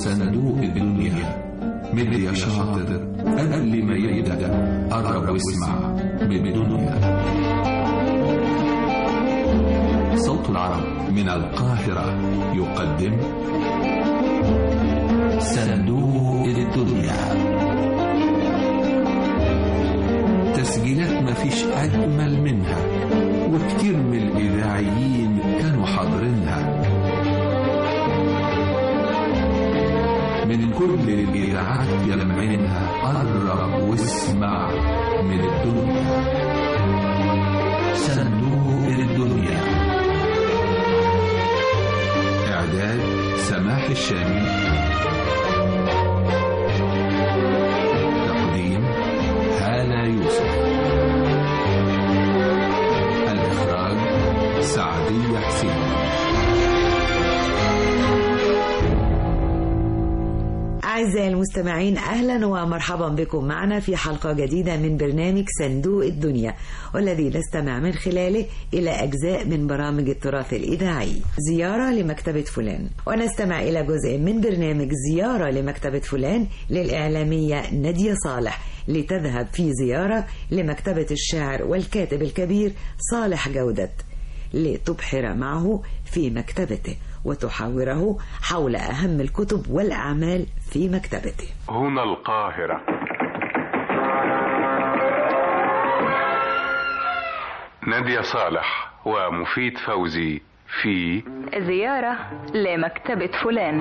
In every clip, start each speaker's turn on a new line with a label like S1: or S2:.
S1: صندوق الدنيا مد يا شاطر قبل ما يبدأ قرب واسمع من الدنيا صوت العرب من القاهرة يقدم صندوق الدنيا تسجيلات مفيش أجمل منها وكتير من الإذاعيين كانوا حاضرينها من كل الإذاعات يلمعينها قرب واسمع من الدنيا صندوق الدنيا إعداد سماح الشامي تقديم هالة يوسف الإخراج سعدية حسين
S2: أعزائي المستمعين أهلا ومرحبا بكم معنا في حلقة جديدة من برنامج صندوق الدنيا والذي نستمع من خلاله إلى أجزاء من برامج التراث الإذاعي زيارة لمكتبة فلان ونستمع إلى جزء من برنامج زيارة لمكتبة فلان للإعلامية نادية صالح لتذهب في زيارة لمكتبة الشاعر والكاتب الكبير صالح جودة لتبحر معه في مكتبته وتحاوره حول أهم الكتب والأعمال في مكتبته
S3: هنا القاهرة نادية صالح ومفيد فوزي في
S4: زيارة لمكتبة فلان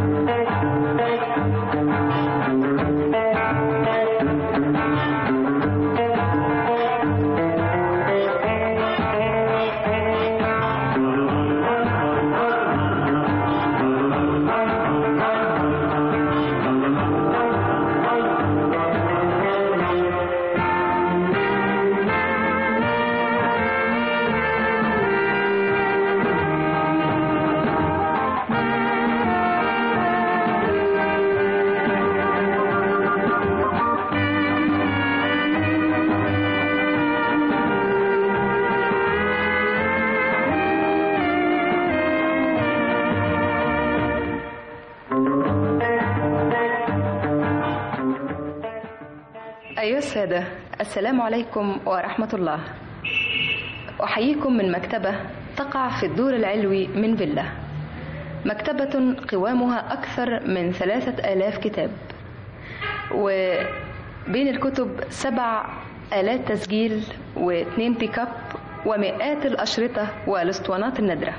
S4: أيها السادة السلام عليكم ورحمة الله أحييكم من مكتبة تقع في الدور العلوي من فيلا مكتبة قوامها أكثر من ثلاثة آلاف كتاب وبين الكتب سبع آلات تسجيل واثنين بيك اب ومئات الأشرطة والاسطوانات النادرة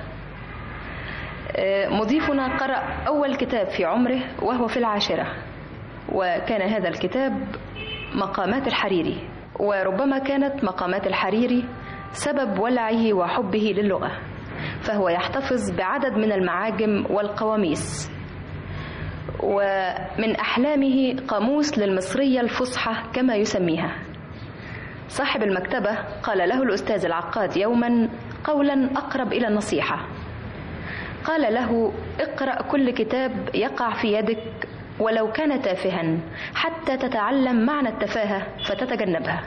S4: مضيفنا قرأ أول كتاب في عمره وهو في العاشرة وكان هذا الكتاب مقامات الحريري وربما كانت مقامات الحريري سبب ولعه وحبه للغة فهو يحتفظ بعدد من المعاجم والقواميس ومن أحلامه قاموس للمصرية الفصحى كما يسميها صاحب المكتبة قال له الأستاذ العقاد يوما قولا أقرب إلى النصيحة قال له اقرأ كل كتاب يقع في يدك ولو كان تافها حتى تتعلم معنى التفاهة فتتجنبها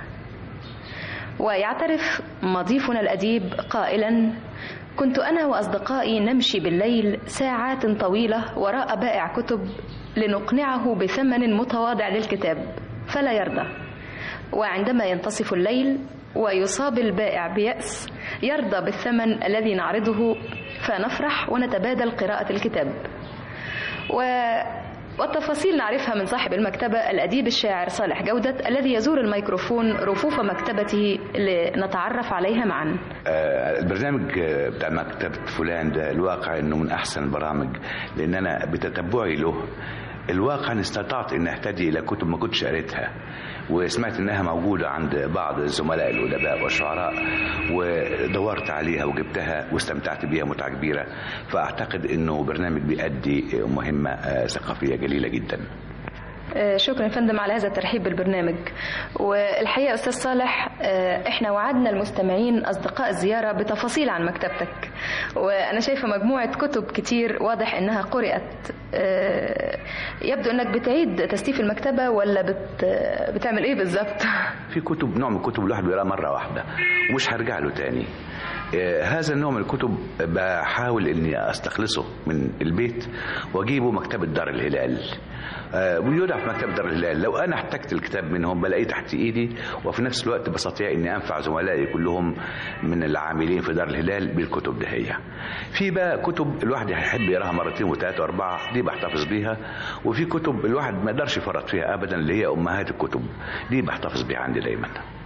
S4: ويعترف مضيفنا الأديب قائلا كنت أنا وأصدقائي نمشي بالليل ساعات طويلة وراء بائع كتب لنقنعه بثمن متواضع للكتاب فلا يرضى وعندما ينتصف الليل ويصاب البائع بيأس يرضى بالثمن الذي نعرضه فنفرح ونتبادل قراءة الكتاب و والتفاصيل نعرفها من صاحب المكتبة الأديب الشاعر صالح جودة الذي يزور الميكروفون رفوف مكتبته لنتعرف عليها معا
S5: آه البرنامج بتاع مكتبة فلان ده الواقع انه من احسن البرامج لان انا بتتبعي له الواقع أنا استطعت ان اهتدي الى كتب ما كنتش قريتها وسمعت انها موجوده عند بعض الزملاء الادباء والشعراء ودورت عليها وجبتها واستمتعت بيها متعه كبيره فاعتقد انه برنامج بيأدي مهمه ثقافيه جليله جدا
S4: شكرا يا فندم على هذا الترحيب بالبرنامج والحقيقه استاذ صالح احنا وعدنا المستمعين اصدقاء الزياره بتفاصيل عن مكتبتك وأنا شايفة مجموعة كتب كتير واضح إنها قرأت آه، يبدو إنك بتعيد تستيف المكتبة ولا بت... بتعمل إيه بالظبط؟
S5: في كتب نوع من الكتب الواحد بيقراها مره واحده ومش هرجع له تاني آه، هذا النوع من الكتب بحاول اني استخلصه من البيت واجيبه مكتبه دار الهلال آه، ويودع في مكتبه دار الهلال لو انا احتجت الكتاب منهم بلاقيه تحت ايدي وفي نفس الوقت بستطيع اني انفع زملائي كلهم من العاملين في دار الهلال بالكتب دهية في بقى كتب الواحد يحب يقراها مرتين وثلاثه واربعه دي بحتفظ بيها وفي كتب الواحد ما يقدرش يفرط فيها ابدا اللي هي امهات الكتب دي بحتفظ بيها عندي دايما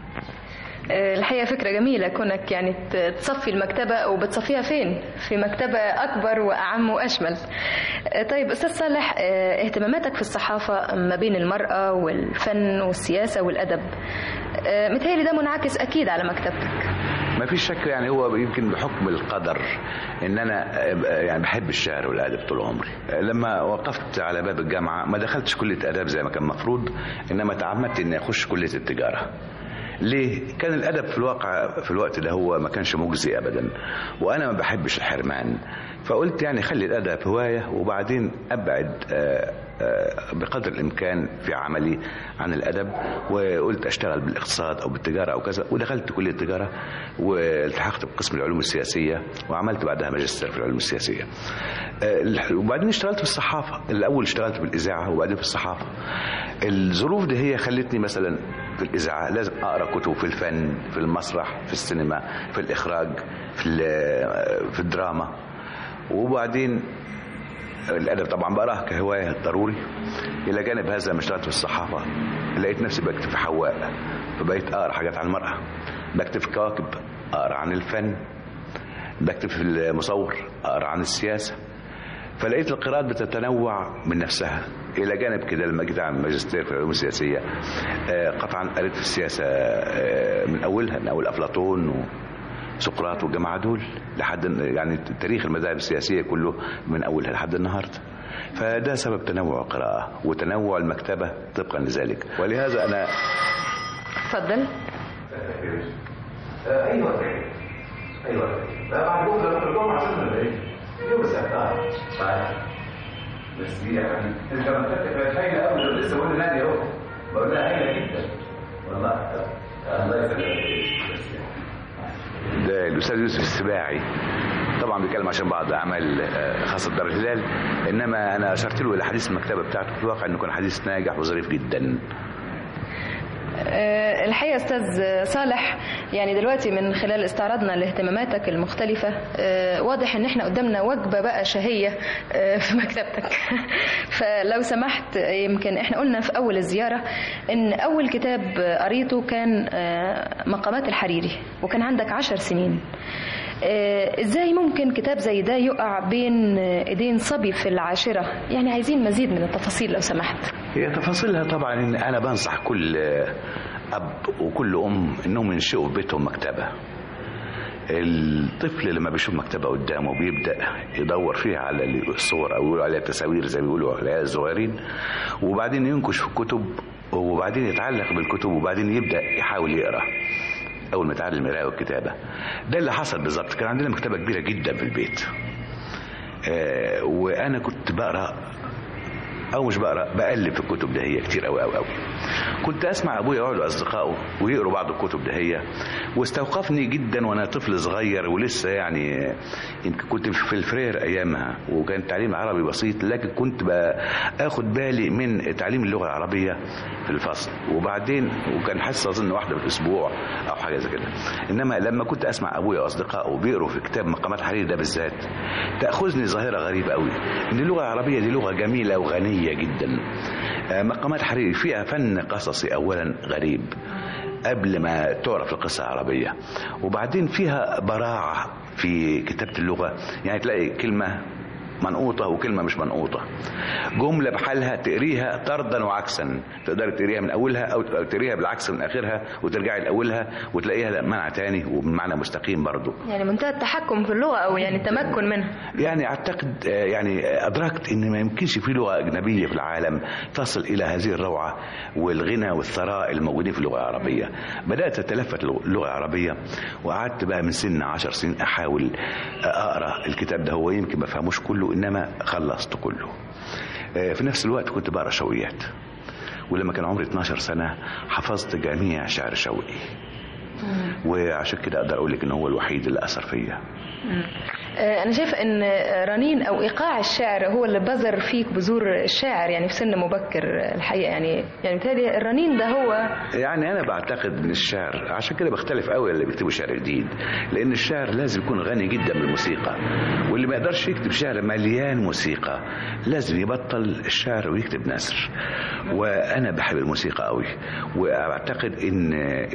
S4: آه، الحقيقة فكرة جميلة كونك يعني ت- تصفي المكتبة وبتصفيها فين؟ في مكتبة أكبر وأعم وأشمل. آه، طيب أستاذ صالح آه، اهتماماتك في الصحافة ما بين المرأة والفن والسياسة والأدب. آه، متهيألي ده منعكس أكيد على مكتبتك.
S5: ما فيش شك يعني هو يمكن بحكم القدر ان انا أبقى- يعني بحب الشعر والادب طول عمري لما وقفت على باب الجامعه ما دخلتش كليه اداب زي ما كان مفروض انما تعمدت اني اخش كليه التجاره ليه؟ كان الادب في الواقع في الوقت ده هو ما كانش مجزي ابدا وانا ما بحبش الحرمان فقلت يعني خلي الادب هوايه وبعدين ابعد آه، آه، بقدر الامكان في عملي عن الادب وقلت اشتغل بالاقتصاد او بالتجاره او كذا ودخلت كليه التجاره والتحقت بقسم العلوم السياسيه وعملت بعدها ماجستير في العلوم السياسيه آه، وبعدين اشتغلت في الصحافه الاول اشتغلت في الاذاعه وبعدين في الصحافه الظروف دي هي خلتني مثلا في الاذاعه لازم اقرا كتب في الفن في المسرح في السينما في الاخراج في ال- في الدراما وبعدين الادب طبعا بقراه كهوايه ضروري الى جانب هذا لما اشتغلت في الصحافه لقيت نفسي بكتب في حواء فبقيت اقرا حاجات عن المراه بكتب في كواكب اقرا عن الفن بكتب في المصور اقرا عن السياسه فلقيت القراءات بتتنوع من نفسها الى جانب كده لما جيت اعمل ماجستير في العلوم السياسيه آه، قطعا قريت في السياسه آه، من اولها من اول افلاطون وسقراط والجماعه دول لحد يعني تاريخ المذاهب السياسيه كله من اولها لحد النهارده فده سبب تنوع القراءه وتنوع المكتبه طبقا لذلك ولهذا انا
S4: اتفضل.
S5: ايوه ايوه بعد بكره في الجمعه عشان ولا ايه؟ يوم السبت صحيح بس دي يعني انت لما كنت هايله قوي لسه بقول لنادي اهو بقول لها هايله جدا والله الله يسلمك ده الاستاذ يوسف السباعي طبعا بيتكلم عشان بعض اعمال آه، خاصه دار الهلال انما انا اشرت له الى حديث المكتبه بتاعته في الواقع انه كان حديث ناجح وظريف جدا
S4: آه، الحقيقة أستاذ صالح يعني دلوقتي من خلال استعراضنا لاهتماماتك المختلفة آه، واضح إن إحنا قدامنا وجبة بقى شهية آه، في مكتبتك فلو سمحت آه، يمكن إحنا قلنا في أول الزيارة إن أول كتاب آه، قريته كان آه، مقامات الحريري وكان عندك عشر سنين آه، ازاي ممكن كتاب زي ده يقع بين آه، ايدين صبي في العاشرة يعني عايزين مزيد من التفاصيل لو سمحت
S5: هي تفاصيلها طبعا ان انا بنصح كل اب وكل ام انهم ينشئوا في بيتهم مكتبه الطفل لما بيشوف مكتبه قدامه بيبدا يدور فيها على الصور او يقولوا عليها التساوير زي ما بيقولوا العيال الصغيرين وبعدين ينكش في الكتب وبعدين يتعلق بالكتب وبعدين يبدا يحاول يقرا اول ما يتعلم القراءه والكتابه ده اللي حصل بالظبط كان عندنا مكتبه كبيره جدا في البيت آه وانا كنت بقرا او مش بقرا بقلب في الكتب ده هي كتير قوي قوي قوي كنت اسمع ابويا يقعد واصدقائه ويقروا بعض الكتب ده هي واستوقفني جدا وانا طفل صغير ولسه يعني يمكن كنت في الفرير ايامها وكان التعليم العربي بسيط لكن كنت باخد بالي من تعليم اللغه العربيه في الفصل وبعدين وكان حصه اظن واحده في الاسبوع او حاجه زي كده انما لما كنت اسمع ابويا واصدقائه بيقروا في كتاب مقامات حريري ده بالذات تاخذني ظاهره غريبه قوي ان اللغه العربيه دي لغه جميله وغنيه جدا آه، مقامات حريري فيها فن قصصي اولا غريب قبل ما تعرف القصة العربية وبعدين فيها براعة في كتابة اللغة يعني تلاقي كلمة منقوطة وكلمة مش منقوطة جملة بحالها تقريها طردا وعكسا تقدر تقريها من أولها أو تقريها بالعكس من آخرها وترجعي لأولها وتلاقيها لا معنى تاني وبمعنى مستقيم برضو
S4: يعني منتهى التحكم في اللغة أو يعني التمكن منها
S5: يعني اعتقد آه، يعني ادركت ان ما يمكنش في لغه اجنبيه في العالم تصل الى هذه الروعه والغنى والثراء الموجودين في اللغه العربيه بدات اتلفت اللغه العربيه وقعدت بقى من سن عشر سنين احاول اقرا الكتاب ده هو يمكن ما فهموش كله انما خلصت كله آه، في نفس الوقت كنت بقرا شوقيات ولما كان عمري 12 سنه حفظت جميع شعر شوقي وعشان كده اقدر اقول لك ان هو الوحيد اللي اثر فيا
S4: آه، أنا شايفة إن رنين أو إيقاع الشعر هو اللي بذر فيك بذور الشاعر يعني في سن مبكر الحقيقة يعني يعني بالتالي الرنين ده هو
S5: يعني انا بعتقد ان الشعر عشان كده بختلف قوي اللي بيكتبوا شعر جديد لان الشعر لازم يكون غني جدا بالموسيقى واللي ما يقدرش يكتب شعر مليان موسيقى لازم يبطل الشعر ويكتب نثر وانا بحب الموسيقى قوي واعتقد ان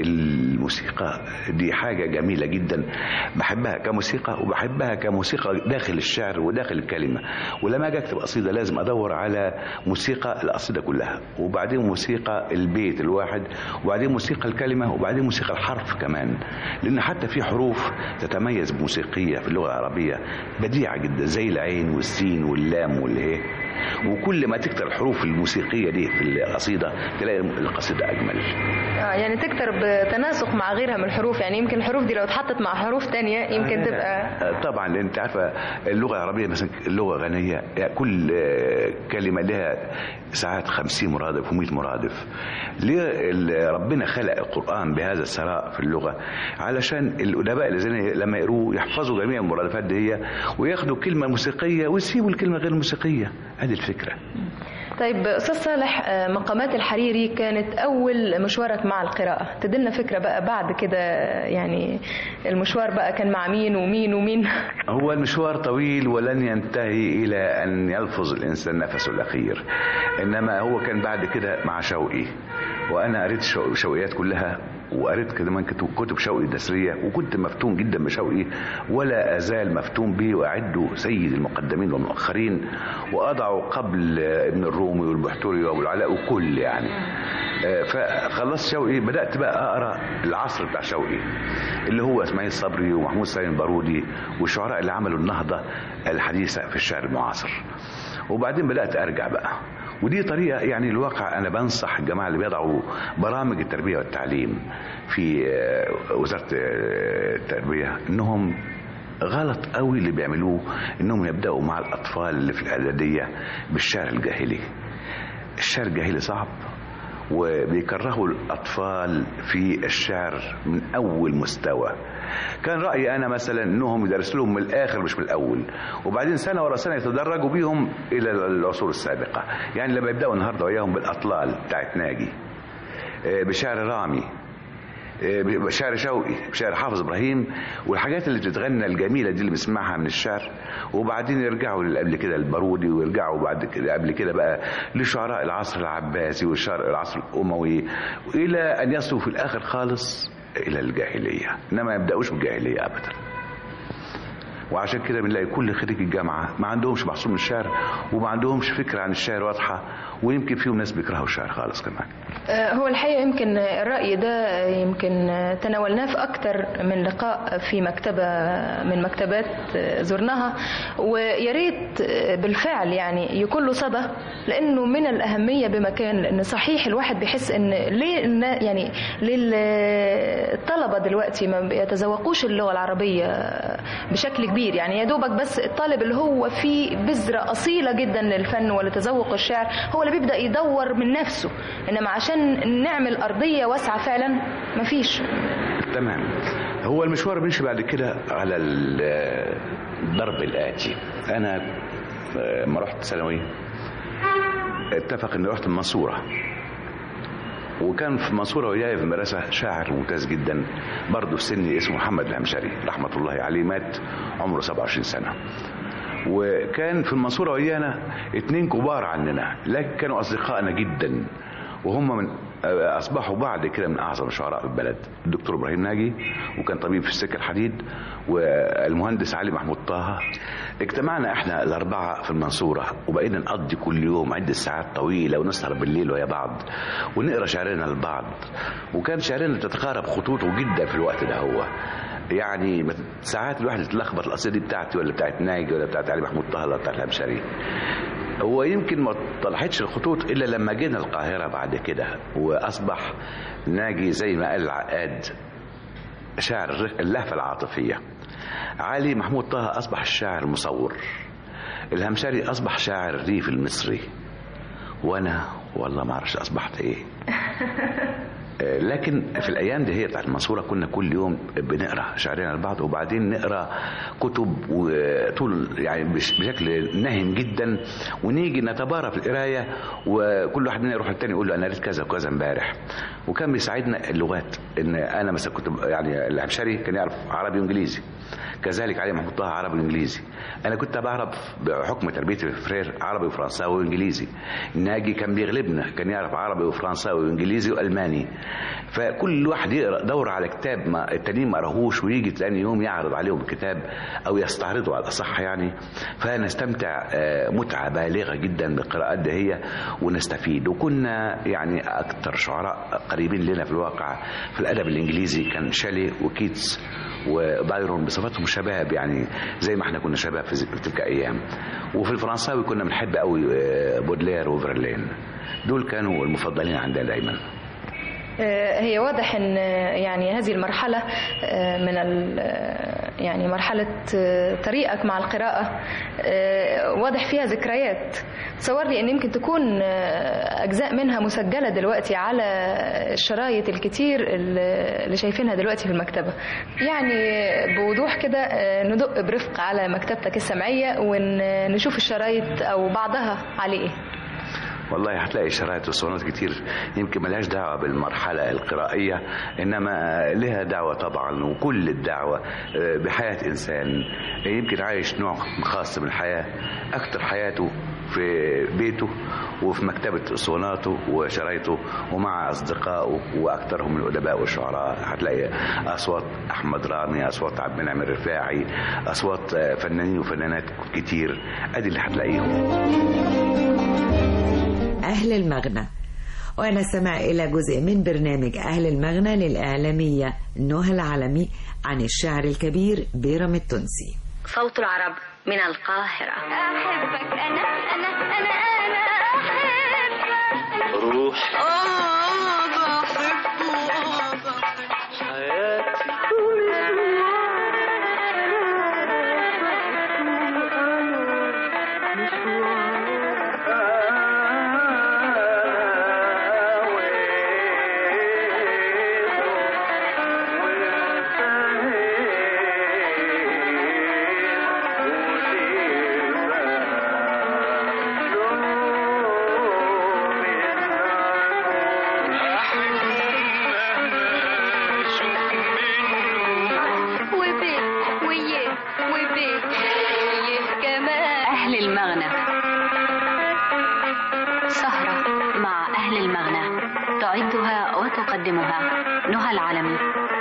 S5: الموسيقى دي حاجه جميله جدا بحبها كموسيقى وبحبها كموسيقى داخل الشعر وداخل الكلمه ولما اجي اكتب قصيده لازم ادور على موسيقى القصيده كلها وبعدين موسيقى البيت الواحد وبعدين موسيقى الكلمه وبعدين موسيقى الحرف كمان لان حتى في حروف تتميز بموسيقيه في اللغه العربيه بديعه جدا زي العين والسين واللام والهي وكل ما تكتر الحروف الموسيقيه دي في القصيده تلاقي القصيده اجمل
S4: آه يعني تكتر بتناسق مع غيرها من الحروف يعني يمكن الحروف دي لو اتحطت مع حروف تانية يمكن تبقى
S5: آه، طبعا لان انت عارفه اللغه العربيه مثلا لغه غنيه يعني كل آه، كلمه لها ساعات 50 مرادف و100 مرادف ليه ال- ربنا خلق القران بهذا الثراء في اللغه علشان الادباء الذين لما يقروه يحفظوا جميع المرادفات دي وياخدوا كلمه موسيقيه ويسيبوا الكلمه غير موسيقيه هذه الفكره
S4: طيب استاذ صالح آه، مقامات الحريري كانت اول مشوارك مع القراءه تدلنا فكره بقى بعد كده يعني المشوار بقى كان مع مين ومين ومين
S5: هو المشوار طويل ولن ينتهي إلى أن يلفظ الإنسان نفسه الأخير إنما هو كان بعد كده مع شوقي وأنا قريت شو- شوقيات كلها وقريت كمان كتب كتب شوقي الدسرية وكنت مفتون جدا بشوقي ولا أزال مفتون به وأعده سيد المقدمين والمؤخرين وأضعه قبل ابن الرومي والبحتوري وأبو العلاء وكل يعني آه، فخلصت شوقي بدأت بقى أقرأ العصر بتاع شوقي اللي هو اسماعيل صبري ومحمود سليم البارودي والشعراء اللي عملوا النهضة الحديثة في الشعر المعاصر وبعدين بدأت أرجع بقى ودي طريقة يعني الواقع أنا بنصح الجماعة اللي بيضعوا برامج التربية والتعليم في آه، وزارة آه، التربية إنهم غلط قوي اللي بيعملوه إنهم يبدأوا مع الأطفال اللي في الإعدادية بالشعر الجاهلي الشعر الجاهلي صعب وبيكرهوا الأطفال في الشعر من أول مستوى كان رأيي أنا مثلا أنهم يدرس لهم من الآخر مش من الأول وبعدين سنة ورا سنة يتدرجوا بيهم إلى العصور السابقة يعني لما يبدأوا النهاردة وياهم بالأطلال بتاعت ناجي آه، بشعر رامي آه، بشعر شوقي بشعر حافظ ابراهيم والحاجات اللي بتتغنى الجميله دي اللي بنسمعها من الشعر وبعدين يرجعوا اللي قبل كده البارودي ويرجعوا بعد كده قبل كده بقى لشعراء العصر العباسي والشعر العصر الاموي الى ان يصلوا في الاخر خالص الى الجاهليه انما ما يبداوش بالجاهليه ابدا وعشان كده بنلاقي كل خريج الجامعه ما عندهمش محصول من الشعر وما عندهمش فكره عن الشعر واضحه ويمكن فيهم ناس بيكرهوا الشعر خالص كمان
S4: آه، هو الحقيقة يمكن الرأي ده يمكن تناولناه في أكتر من لقاء في مكتبة من مكتبات زرناها ويا ريت بالفعل يعني يكون له صدى لأنه من الأهمية بمكان لأن صحيح الواحد بيحس إن ليه النا- يعني ليه الطلبة دلوقتي ما بيتذوقوش اللغة العربية بشكل كبير يعني يا دوبك بس الطالب اللي هو فيه بذرة أصيلة جدا للفن ولتذوق الشعر هو اللي بيبدأ يدور من نفسه إنما عشان نعمل أرضية واسعة فعلا مفيش
S5: تمام هو المشوار بيمشي بعد كده على ال- الضرب الآتي أنا آه، لما رحت ثانوي اتفق إني رحت المنصورة وكان في المنصورة وياي في المدرسة شاعر ممتاز جدا برضه في سني اسمه محمد الهمشري رحمة الله عليه مات عمره 27 سنة وكان في المنصورة ويانا اتنين كبار عننا لكن كانوا أصدقائنا جدا وهم من أصبحوا بعد كده من أعظم الشعراء في البلد الدكتور إبراهيم ناجي وكان طبيب في السكة الحديد والمهندس علي محمود طه اجتمعنا احنا الأربعة في المنصورة وبقينا نقضي كل يوم عدة ساعات طويلة ونسهر بالليل ويا بعض ونقرا شعرنا لبعض وكان شعرنا تتقارب خطوطه جدا في الوقت ده هو يعني ما- ساعات الواحد يتلخبط القصيدة دي بتاعتي ولا بتاعت ناجي ولا بتاعت علي محمود طه ولا بتاعت الهمشري هو يمكن ما طلعتش الخطوط الا لما جينا القاهره بعد كده واصبح ناجي زي ما قال العقاد شاعر اللهفه العاطفيه علي محمود طه اصبح الشاعر المصور الهمشري اصبح شاعر الريف المصري وانا والله ما اعرفش اصبحت ايه آه، لكن في الايام دي هي بتاعت المنصوره كنا كل يوم بنقرا شعرنا لبعض وبعدين نقرا كتب وطول يعني بش- بشكل نهم جدا ونيجي نتبارى في القرايه وكل واحد منا يروح للتاني يقول له انا قريت كذا وكذا امبارح وكان بيساعدنا اللغات ان انا مثلا كنت ب- يعني العبشري كان يعرف عربي وانجليزي كذلك علي محمود طه عربي وانجليزي انا كنت بعرف بحكم تربيتي في فرير عربي وفرنساوي وانجليزي ناجي كان بيغلبنا كان يعرف عربي وفرنساوي وانجليزي والماني فكل واحد يقرا دور على كتاب ما التانيين ما قراهوش ويجي تاني يوم يعرض عليهم الكتاب او يستعرضه على الاصح يعني فنستمتع آه، متعه بالغه جدا بالقراءات ده هي ونستفيد وكنا يعني اكثر شعراء قريبين لنا في الواقع في الادب الانجليزي كان شالي وكيتس وبايرون بصفتهم شباب يعني زي ما احنا كنا شباب في ذيك- في تلك الايام وفي الفرنساوي كنا بنحب قوي آه، بودلير وفرلين دول كانوا المفضلين عندنا دايما
S4: آه، هي واضح ان آه، يعني هذه المرحلة آه، من ال- آه، يعني مرحلة آه، طريقك مع القراءة آه، واضح فيها ذكريات تصور لي ان يمكن تكون آه، اجزاء منها مسجلة دلوقتي على الشرايط الكتير اللي اللي شايفينها دلوقتي في المكتبة يعني بوضوح كده آه، ندق برفق على مكتبتك السمعية ونشوف الشرايط او بعضها عليه ايه
S5: والله هتلاقي شرايط وصونات كتير يمكن ملهاش دعوة بالمرحلة القرائية إنما لها دعوة طبعا وكل الدعوة آه، بحياة إنسان يمكن عايش نوع خاص من الحياة أكتر حياته في بيته وفي مكتبة صوناته وشرايطه ومع أصدقائه وأكثرهم من الأدباء والشعراء هتلاقي أصوات أحمد رامي أصوات عبد المنعم الرفاعي أصوات آه، فنانين وفنانات كتير أدي اللي هتلاقيهم
S2: أهل المغنى ونستمع إلى جزء من برنامج أهل المغنى للإعلامية نهى العالمي عن الشاعر الكبير بيرم التونسي
S6: صوت العرب من القاهرة
S7: أحبك أنا أنا أنا أنا أحبك
S8: روح
S7: آه بحبه
S8: حياتي
S7: وبيه وياه وبيه وياه كمان
S6: أهل المغنى سهرة مع أهل المغنى تعدها وتقدمها نهى العالمي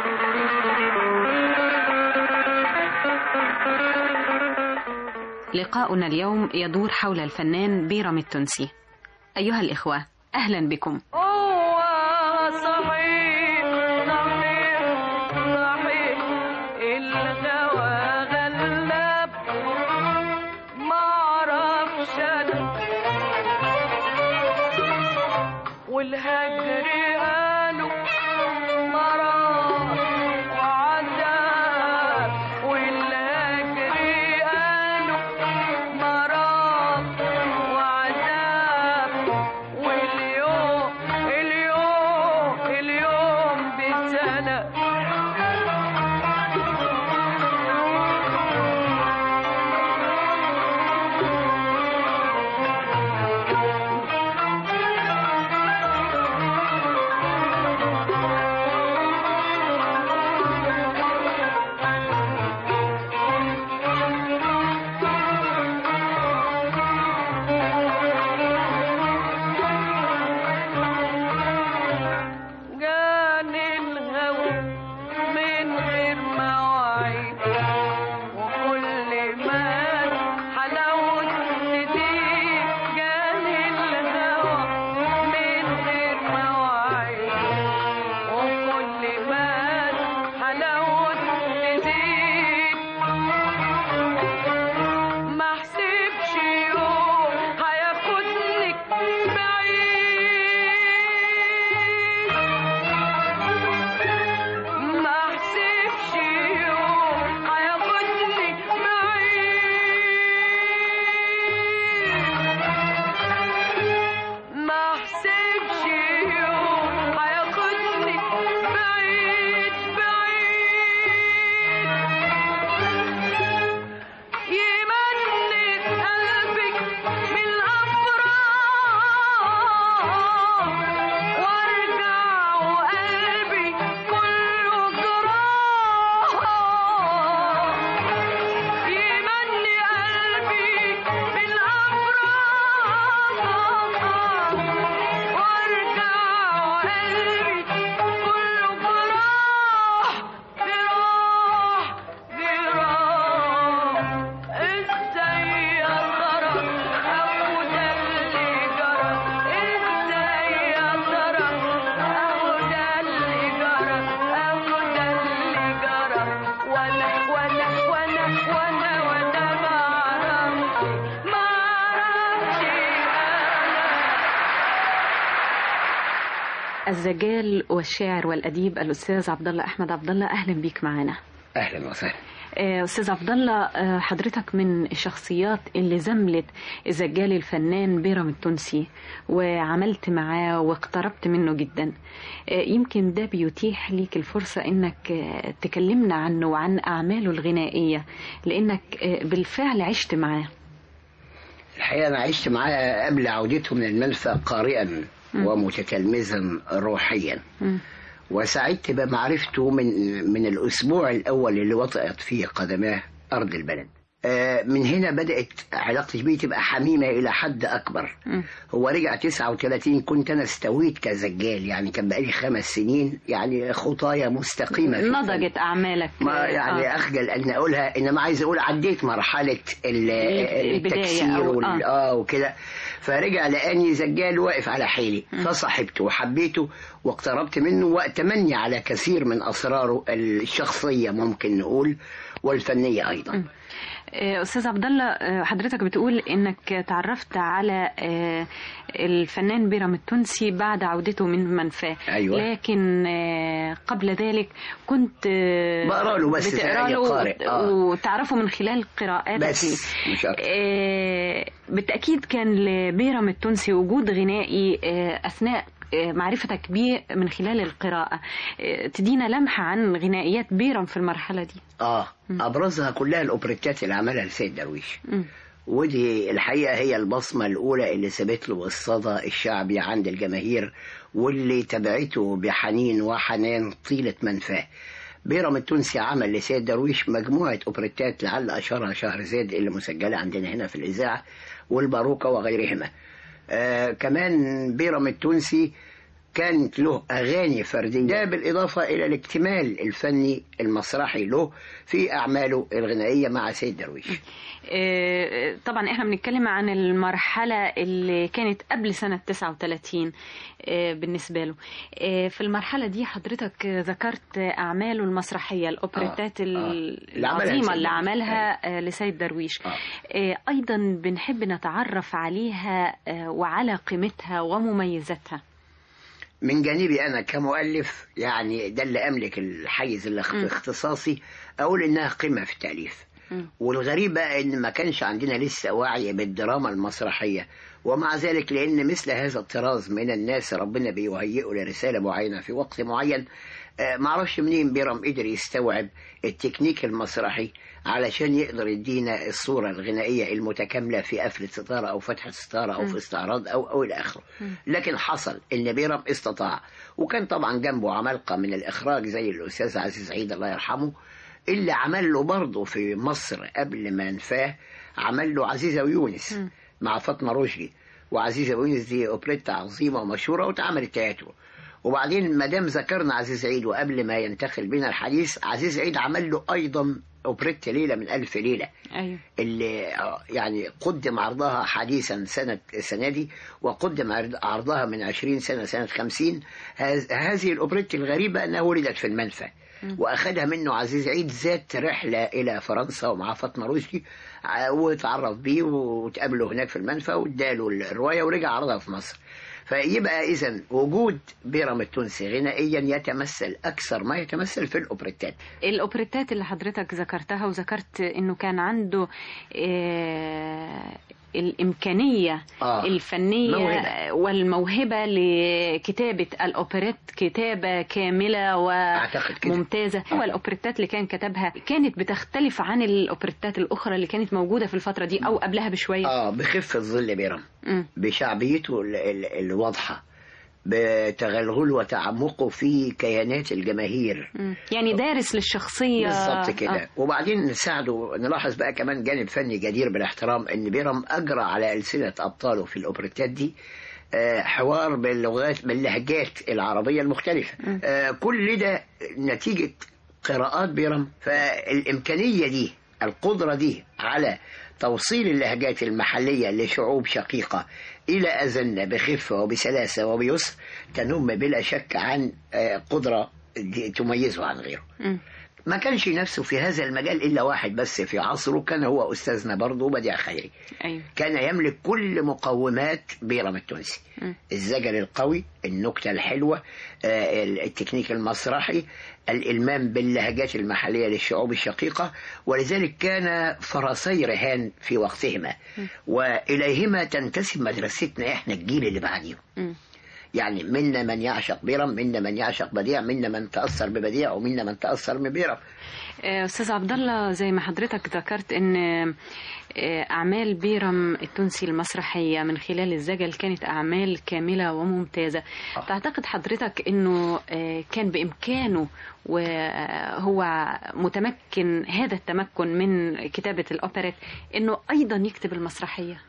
S6: لقاؤنا اليوم يدور حول الفنان بيرم التونسي أيها الإخوة أهلا بكم
S7: هو صحيح صحيح صحيح الغوى غلاب معرفش أنا والهجر قالوا مرار وعذاب والهجر قالوا مرار وعذاب واليوم
S6: الزجال والشاعر والأديب الأستاذ عبد الله أحمد عبد الله أهلا بيك معنا
S8: اهلا وسهلا
S6: آه، أستاذ عبد الله آه، حضرتك من الشخصيات اللي زملت الزجال الفنان بيرم التونسي وعملت معاه واقتربت منه جدا آه، يمكن ده بيتيح ليك الفرصة إنك آه، تكلمنا عنه وعن أعماله الغنائية لأنك آه، بالفعل عشت معاه
S8: الحقيقه انا عشت معاه قبل عودته من المنفى قارئا ومتتلمذا روحيا
S6: مم.
S8: وسعدت بمعرفته من من الاسبوع الاول اللي وطئت فيه قدماه ارض البلد آه، من هنا بدأت علاقتي بيه تبقى حميمة إلى حد أكبر
S6: مم.
S8: هو رجع 39 كنت أنا استويت كزجال يعني كان بقالي خمس سنين يعني خطايا مستقيمة في الفن.
S6: نضجت أعمالك
S8: ما
S6: آه،
S8: يعني
S6: آه.
S8: أخجل أن أقولها إنما عايز أقول عديت مرحلة ال-
S6: البداية
S8: التكسير
S6: أو-
S8: وال-
S6: آه.
S8: آه وكده فرجع لقاني زجال واقف على حيلي فصاحبته وحبيته واقتربت منه وأتمني على كثير من أسراره الشخصية ممكن نقول والفنية أيضا
S6: آه، استاذ عبد الله آه، حضرتك بتقول انك تعرفت على آه، الفنان بيرم التونسي بعد عودته من منفاه
S8: أيوة.
S6: لكن آه، قبل ذلك كنت آه،
S8: بقرأ له بس
S6: بتقرا
S8: زي
S6: له
S8: قارئ، آه.
S6: وتعرفه من خلال قراءاتك
S8: بس
S6: ليه.
S8: مش أكتر
S6: آه، بالتأكيد كان لبيرم التونسي وجود غنائي آه، أثناء آه، معرفتك بيه من خلال القراءة آه، تدينا لمحة عن غنائيات بيرم في المرحلة دي
S8: آه أبرزها كلها الأوبريتات اللي عملها لسيد درويش
S6: مم.
S8: ودي الحقيقة هي البصمة الأولى اللي سابت له الصدى الشعبي عند الجماهير واللي تبعته بحنين وحنان طيلة منفاه بيرم التونسي عمل لسيد درويش مجموعة أوبريتات لعل أشهرها شهر زيد اللي مسجلة عندنا هنا في الإذاعة والباروكة وغيرهما آه كمان بيرم التونسي كانت له أغاني فردية ده بالإضافة إلى الاكتمال الفني المسرحي له في أعماله الغنائية مع سيد درويش
S6: آه، طبعا احنا بنتكلم عن المرحلة اللي كانت قبل سنة 39 آه، بالنسبة له آه، في المرحلة دي حضرتك ذكرت أعماله المسرحية الأوبريتات
S8: آه، آه. اللي عملها
S6: العظيمة
S8: لسيد
S6: اللي
S8: درويش.
S6: عملها آه، لسيد درويش
S8: آه.
S6: آه، أيضا بنحب نتعرف عليها آه، وعلى قيمتها ومميزاتها
S8: من جانبي أنا كمؤلف يعني ده اللي أملك الحيز اللي
S6: م.
S8: اختصاصي أقول إنها قمة في التأليف
S6: م.
S8: والغريب بقى إن ما كانش عندنا لسه وعي بالدراما المسرحية ومع ذلك لأن مثل هذا الطراز من الناس ربنا بيهيئه لرسالة معينة في وقت معين آه، معرفش منين بيرم قدر يستوعب التكنيك المسرحي علشان يقدر يدينا الصورة الغنائية المتكاملة في قفلة ستارة أو فتحة ستارة أو في استعراض أو أو إلى آخره لكن حصل إن بيرم استطاع وكان طبعا جنبه عمالقة من الإخراج زي الأستاذ عزيز عيد الله يرحمه اللي عمل له برضه في مصر قبل ما انفاه عمل له عزيزة ويونس مع فاطمة رشدي وعزيزة ويونس دي أوبريتا عظيمة ومشهورة واتعملت تياترو وبعدين ما دام ذكرنا عزيز عيد وقبل ما ينتقل بنا الحديث عزيز عيد عمل له أيضا أوبريتا ليلة من ألف ليلة
S6: أيوه
S8: اللي آه، يعني قدم عرضها حديثا سنة السنة دي وقدم عرض- عرضها من عشرين سنة سنة خمسين هذ- هذه الأوبريت الغريبة أنها ولدت في المنفى وأخذها منه عزيز عيد ذات رحلة إلى فرنسا ومع فاطمة رشدي ع- وتعرف بيه وتقابله هناك في المنفى واداله الرواية ورجع عرضها في مصر فيبقى إذا وجود بيرم التونسي غنائيا يتمثل أكثر ما يتمثل في الأوبريتات
S6: الأوبريتات اللي حضرتك ذكرتها وذكرت إنه كان عنده آه، الإمكانية
S8: آه،
S6: الفنية
S8: موهبة.
S6: والموهبة لكتابة الأوبريت كتابة كاملة
S8: أعتقد كده.
S6: وممتازة هو الأوبريتات اللي كان كتبها كانت بتختلف عن الأوبريتات الأخرى اللي كانت موجودة في الفترة دي أو قبلها بشوية
S8: آه بخفة ظل بيرم
S6: مم.
S8: بشعبيته ال- ال- الواضحة بتغلغله وتعمقه في كيانات الجماهير
S6: مم. يعني دارس للشخصية
S8: بالظبط كده
S6: آه.
S8: وبعدين نساعده نلاحظ بقى كمان جانب فني جدير بالاحترام ان بيرم اجرى على السنه ابطاله في الاوبريتات دي آه، حوار باللغات باللهجات العربيه المختلفه آه، كل ده نتيجه قراءات بيرم فالامكانيه دي القدره دي على توصيل اللهجات المحليه لشعوب شقيقه الى اذن بخفه وبسلاسه وبيسر تنم بلا شك عن آه، قدره دي- تميزه عن غيره
S6: مم.
S8: ما كانش نفسه في هذا المجال إلا واحد بس في عصره كان هو أستاذنا برضه بديع خيري
S6: ايوه
S8: كان يملك كل مقومات بيرم التونسي
S6: مم.
S8: الزجل القوي النكتة الحلوة آه، التكنيك المسرحي الإلمام باللهجات المحلية للشعوب الشقيقة ولذلك كان فرسي رهان في وقتهما وإليهما تنتسب مدرستنا إحنا الجيل اللي بعديهم
S6: مم.
S8: يعني منا من يعشق بيرم منا من يعشق بديع منا من تأثر ببديع ومنا من تأثر ببيرم
S6: آه، استاذ عبد الله زي ما حضرتك ذكرت ان آه، اعمال بيرم التونسي المسرحيه من خلال الزجل كانت اعمال كامله وممتازه تعتقد حضرتك انه آه، كان بامكانه وهو متمكن هذا التمكن من كتابه الاوبريت انه ايضا يكتب المسرحيه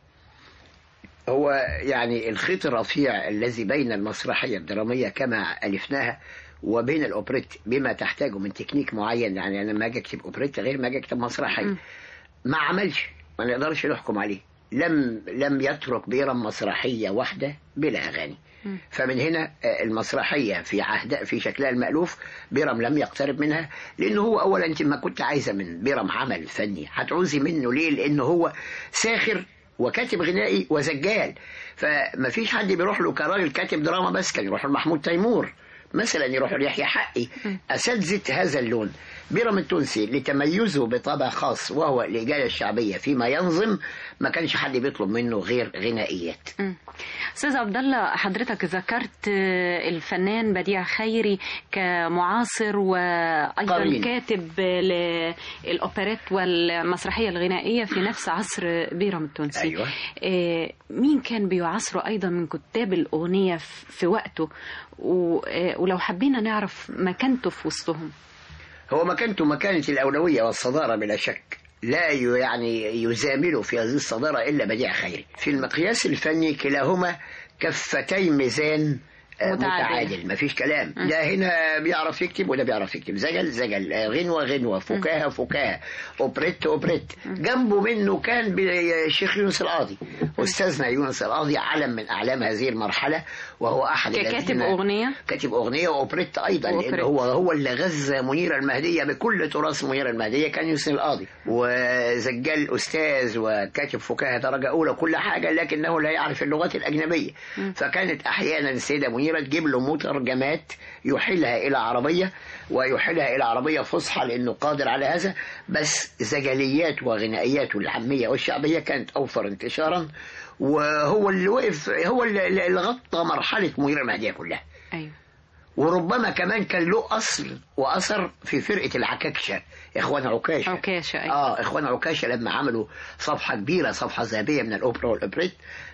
S8: هو يعني الخيط الرفيع الذي بين المسرحية الدرامية كما ألفناها وبين الأوبريت بما تحتاجه من تكنيك معين يعني أنا ما أجي أكتب أوبريت غير ما أجي أكتب مسرحية ما عملش ما نقدرش نحكم عليه لم لم يترك بيرم مسرحية واحدة بلا أغاني فمن هنا آه، المسرحية في عهد في شكلها المألوف بيرم لم يقترب منها لأنه هو أولا أنت ما كنت عايزة من بيرم عمل فني هتعوزي منه ليه لأنه هو ساخر وكاتب غنائي وزجال فما فيش حد بيروح له كراجل كاتب دراما بس كان يروح لمحمود تيمور مثلا يروح ليحيى حقي أساتذة هذا اللون بيرم التونسي لتميزه بطبع خاص وهو الإجالة الشعبية فيما ينظم ما كانش حد بيطلب منه غير غنائيات
S6: مم. استاذ عبد الله حضرتك ذكرت آه، الفنان بديع خيري كمعاصر وايضا
S8: قرين.
S6: كاتب للاوبريت والمسرحيه الغنائيه في نفس عصر بيرم التونسي
S8: أيوة.
S6: آه، مين كان بيعاصره ايضا من كتاب الاغنيه في في وقته و- آه، ولو حبينا نعرف مكانته في وسطهم
S8: هو مكانته مكانة الأولوية والصدارة بلا شك لا ي- يعني يزامله في هذه الصدارة إلا بديع خيري في المقياس الفني كلاهما كفتي ميزان آه،
S6: متعادل.
S8: متعادل مفيش كلام ده هنا بيعرف يكتب وده بيعرف يكتب زجل زجل آه، غنوة غنوة فكاهة فكاهة أوبريت أوبريت جنبه منه كان بي- الشيخ يونس القاضي أستاذنا يونس القاضي علم من أعلام هذه المرحلة وهو أحد
S6: ككاتب
S8: الذين-
S6: اغنيه
S8: كاتب أغنية وأوبريت أيضا لأن
S6: وأوبريت.
S8: هو هو اللي غذى منيرة المهدية بكل تراث منيرة المهدية كان يوسف القاضي وزجال أستاذ وكاتب فكاهة درجة أولى كل حاجة لكنه لا يعرف اللغات الأجنبية فكانت أحيانا السيدة منيرة تجيب له مترجمات يحيلها إلى عربية ويحيلها إلى عربية فصحى لأنه قادر على هذا بس زجليات وغنائياته العامية والشعبية كانت أوفر انتشارا وهو اللي وقف هو اللي اللي غطى مرحلة منيرة المهدية كلها
S6: ايوه
S8: وربما كمان كان له اصل واثر في فرقه العكاكشه اخوان عكاشه
S6: عكاشة، أيوة.
S8: اه اخوان عكاشه لما عملوا صفحه كبيره صفحه ذهبيه من الاوبرا والاوبريت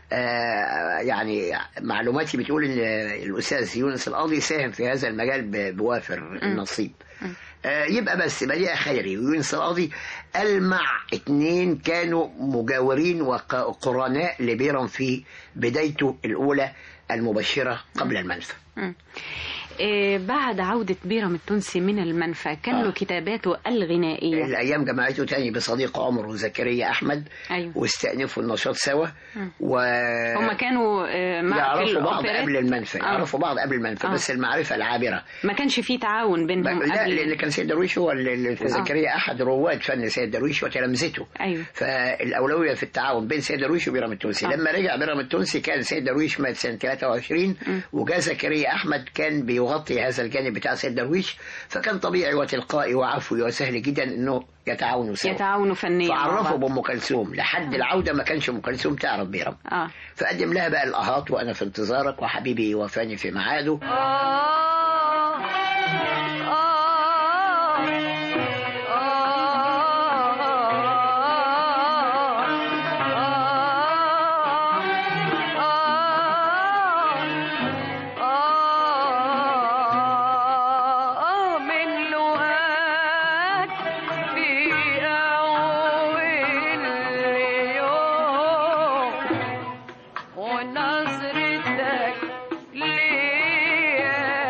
S8: آه يعني معلوماتي بتقول ان الاستاذ يونس القاضي ساهم في هذا المجال ب- بوافر النصيب آه يبقى بس بديع خيري ويونس القاضي المع اتنين كانوا مجاورين وقرناء لبيرم في بدايته الاولى المبشره قبل المنفى
S6: مم. آه، بعد عودة بيرم التونسي من المنفى كان له
S8: آه.
S6: كتاباته الغنائية
S8: الايام جمعته تاني بصديق عمره زكريا احمد
S6: أيوة.
S8: واستأنفوا النشاط سوا و
S6: هما كانوا آه، مع في
S8: يعرفوا بعض
S6: الأوبريت.
S8: قبل المنفى
S6: آه.
S8: يعرفوا بعض قبل المنفى
S6: آه.
S8: بس المعرفة العابرة
S6: ما كانش فيه تعاون بينهم
S8: لا
S6: قبل
S8: لان كان سيد درويش هو اللي- اللي- زكريا احد رواد فن سيد درويش وتلامذته
S6: أيوة.
S8: فالاولويه في التعاون بين سيد درويش وبيرام التونسي
S6: آه.
S8: لما رجع بيرام التونسي كان سيد درويش مات سنه 23 وجاء زكريا احمد كان بيغطي هذا الجانب بتاع سيد درويش فكان طبيعي وتلقائي وعفوي وسهل جدا انه يتعاونوا سوا
S6: يتعاونوا فنيا مع
S8: فعرفوا
S6: بعض.
S8: بام كلثوم لحد العوده ما كانش ام كلثوم تعرف بيرام
S6: اه
S8: فقدم لها بقى الاهات وانا في انتظارك وحبيبي وفاني في ميعاده
S7: من لغات في أول يوم ونظرتك ليا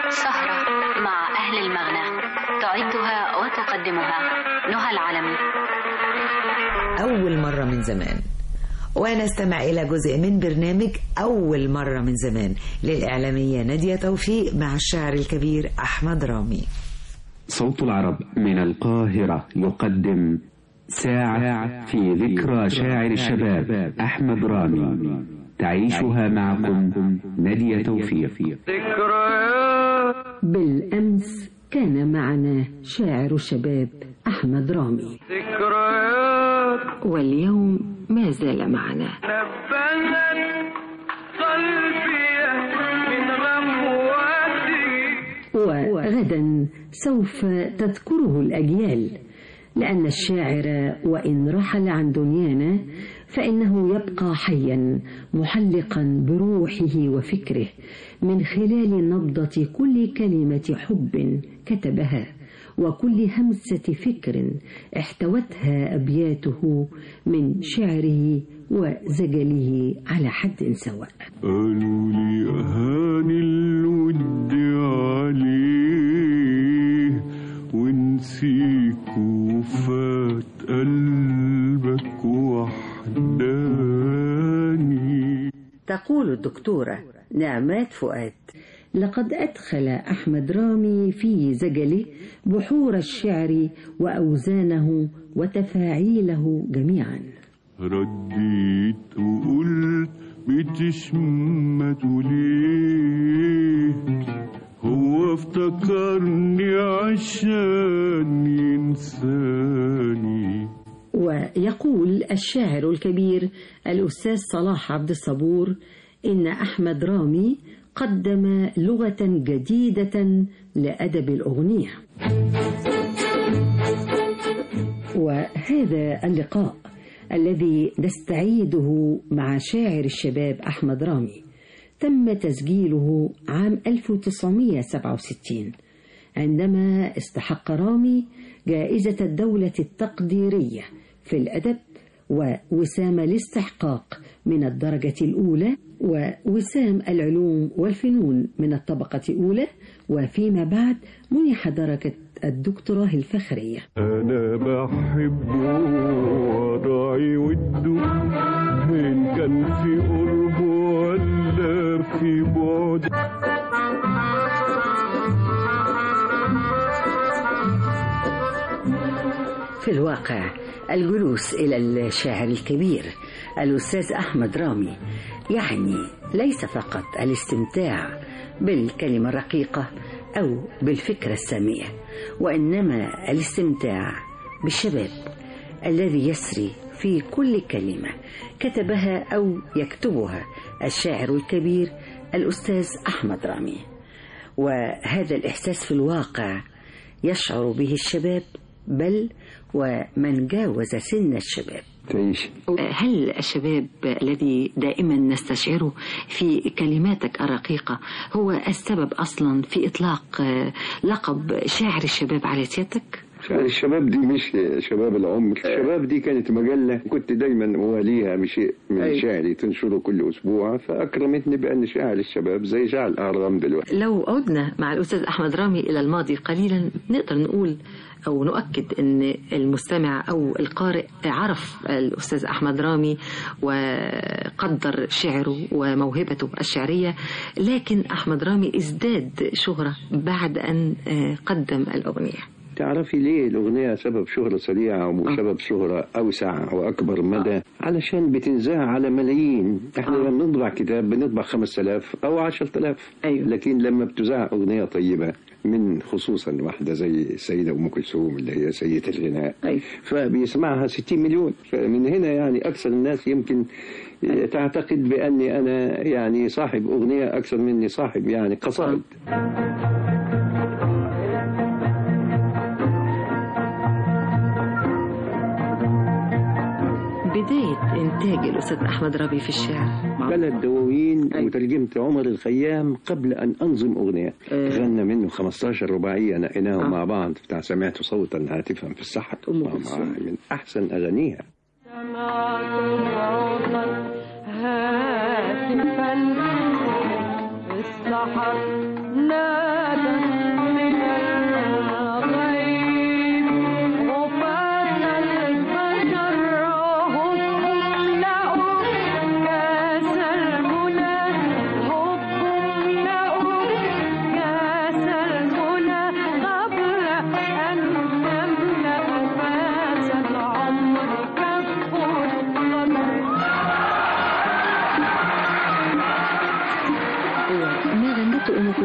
S6: سهرة مع أهل المغنى تعدها وتقدمها نهى العلمي
S2: أول مرة من زمان ونستمع إلى جزء من برنامج أول مرة من زمان للإعلامية نادية توفيق مع الشاعر الكبير أحمد رامي
S9: صوت العرب من القاهرة يقدم ساعة في ذكرى شاعر الشباب أحمد رامي تعيشها معكم نادية توفيق
S10: بالأمس كان معنا شاعر الشباب أحمد رامي واليوم ما زال معنا وغدا سوف تذكره الأجيال لأن الشاعر وإن رحل عن دنيانا فإنه يبقى حيا محلقا بروحه وفكره من خلال نبضة كل كلمة حب كتبها وكل همسة فكر احتوتها أبياته من شعره وزجله على حد سواء
S11: قالوا لي أهاني الود عليه ونسيك وفات قلبك وحداني
S10: تقول الدكتورة نعمات فؤاد لقد أدخل أحمد رامي في زجله بحور الشعر وأوزانه وتفاعيله جميعا
S11: رديت وقلت بتشمت ليه هو افتكرني عشان ينساني
S10: ويقول الشاعر الكبير الأستاذ صلاح عبد الصبور إن أحمد رامي قدم لغة جديدة لأدب الأغنية وهذا اللقاء الذي نستعيده مع شاعر الشباب أحمد رامي تم تسجيله عام 1967 عندما استحق رامي جائزة الدولة التقديرية في الأدب ووسام الاستحقاق من الدرجة الأولى ووسام العلوم والفنون من الطبقة الأولى وفيما بعد منح درجة الدكتوراه الفخرية
S11: أنا بحبه وراعي وده إن كان في قربه ولا في بعد
S10: في الواقع الجلوس إلى الشاعر الكبير الأستاذ أحمد رامي يعني ليس فقط الاستمتاع بالكلمة الرقيقة أو بالفكرة السامية وإنما الاستمتاع بالشباب الذي يسري في كل كلمة كتبها أو يكتبها الشاعر الكبير الأستاذ أحمد رامي وهذا الإحساس في الواقع يشعر به الشباب بل ومن جاوز سن الشباب
S9: تعيش
S10: هل الشباب الذي دائما نستشعره في كلماتك الرقيقة هو السبب أصلا في إطلاق لقب شاعر الشباب على سيادتك؟
S12: شعر الشباب دي مش شباب العمر الشباب دي كانت مجلة كنت دايما مواليها بشيء من
S10: أي.
S12: شعري تنشره كل أسبوع فأكرمتني بأن شاعر الشباب زي شعر الأهرام دلوقتي
S10: لو عدنا مع الأستاذ أحمد رامي إلى الماضي قليلا نقدر نقول أو نؤكد أن المستمع أو القارئ عرف الأستاذ أحمد رامي وقدر شعره وموهبته الشعرية لكن أحمد رامي ازداد شهرة بعد أن آه، قدم الأغنية
S12: تعرفي ليه الأغنية سبب شهرة سريعة وسبب شهرة أوسع وأكبر مدى علشان بتنزاع على ملايين احنا لما نطبع كتاب بنطبع 5000 أو 10000
S10: أيوة.
S12: لكن لما بتذاع أغنية طيبة من خصوصا واحدة زي السيدة أم كلثوم اللي هي سيدة الغناء
S10: أيوة.
S12: فبيسمعها 60 مليون فمن هنا يعني أكثر الناس يمكن تعتقد بأني أنا يعني صاحب أغنية أكثر مني صاحب يعني قصائد
S10: بداية إنتاج الأستاذ أحمد رامي في الشعر
S12: ثلاث دواوين وترجمت عمر الخيام قبل أن أنظم أغنية غنى منه 15 رباعية نقيناهم مع بعض بتاع سمعت صوتا هاتفا في السحر من أحسن أغانيها
S7: هاتفا في السحر نادى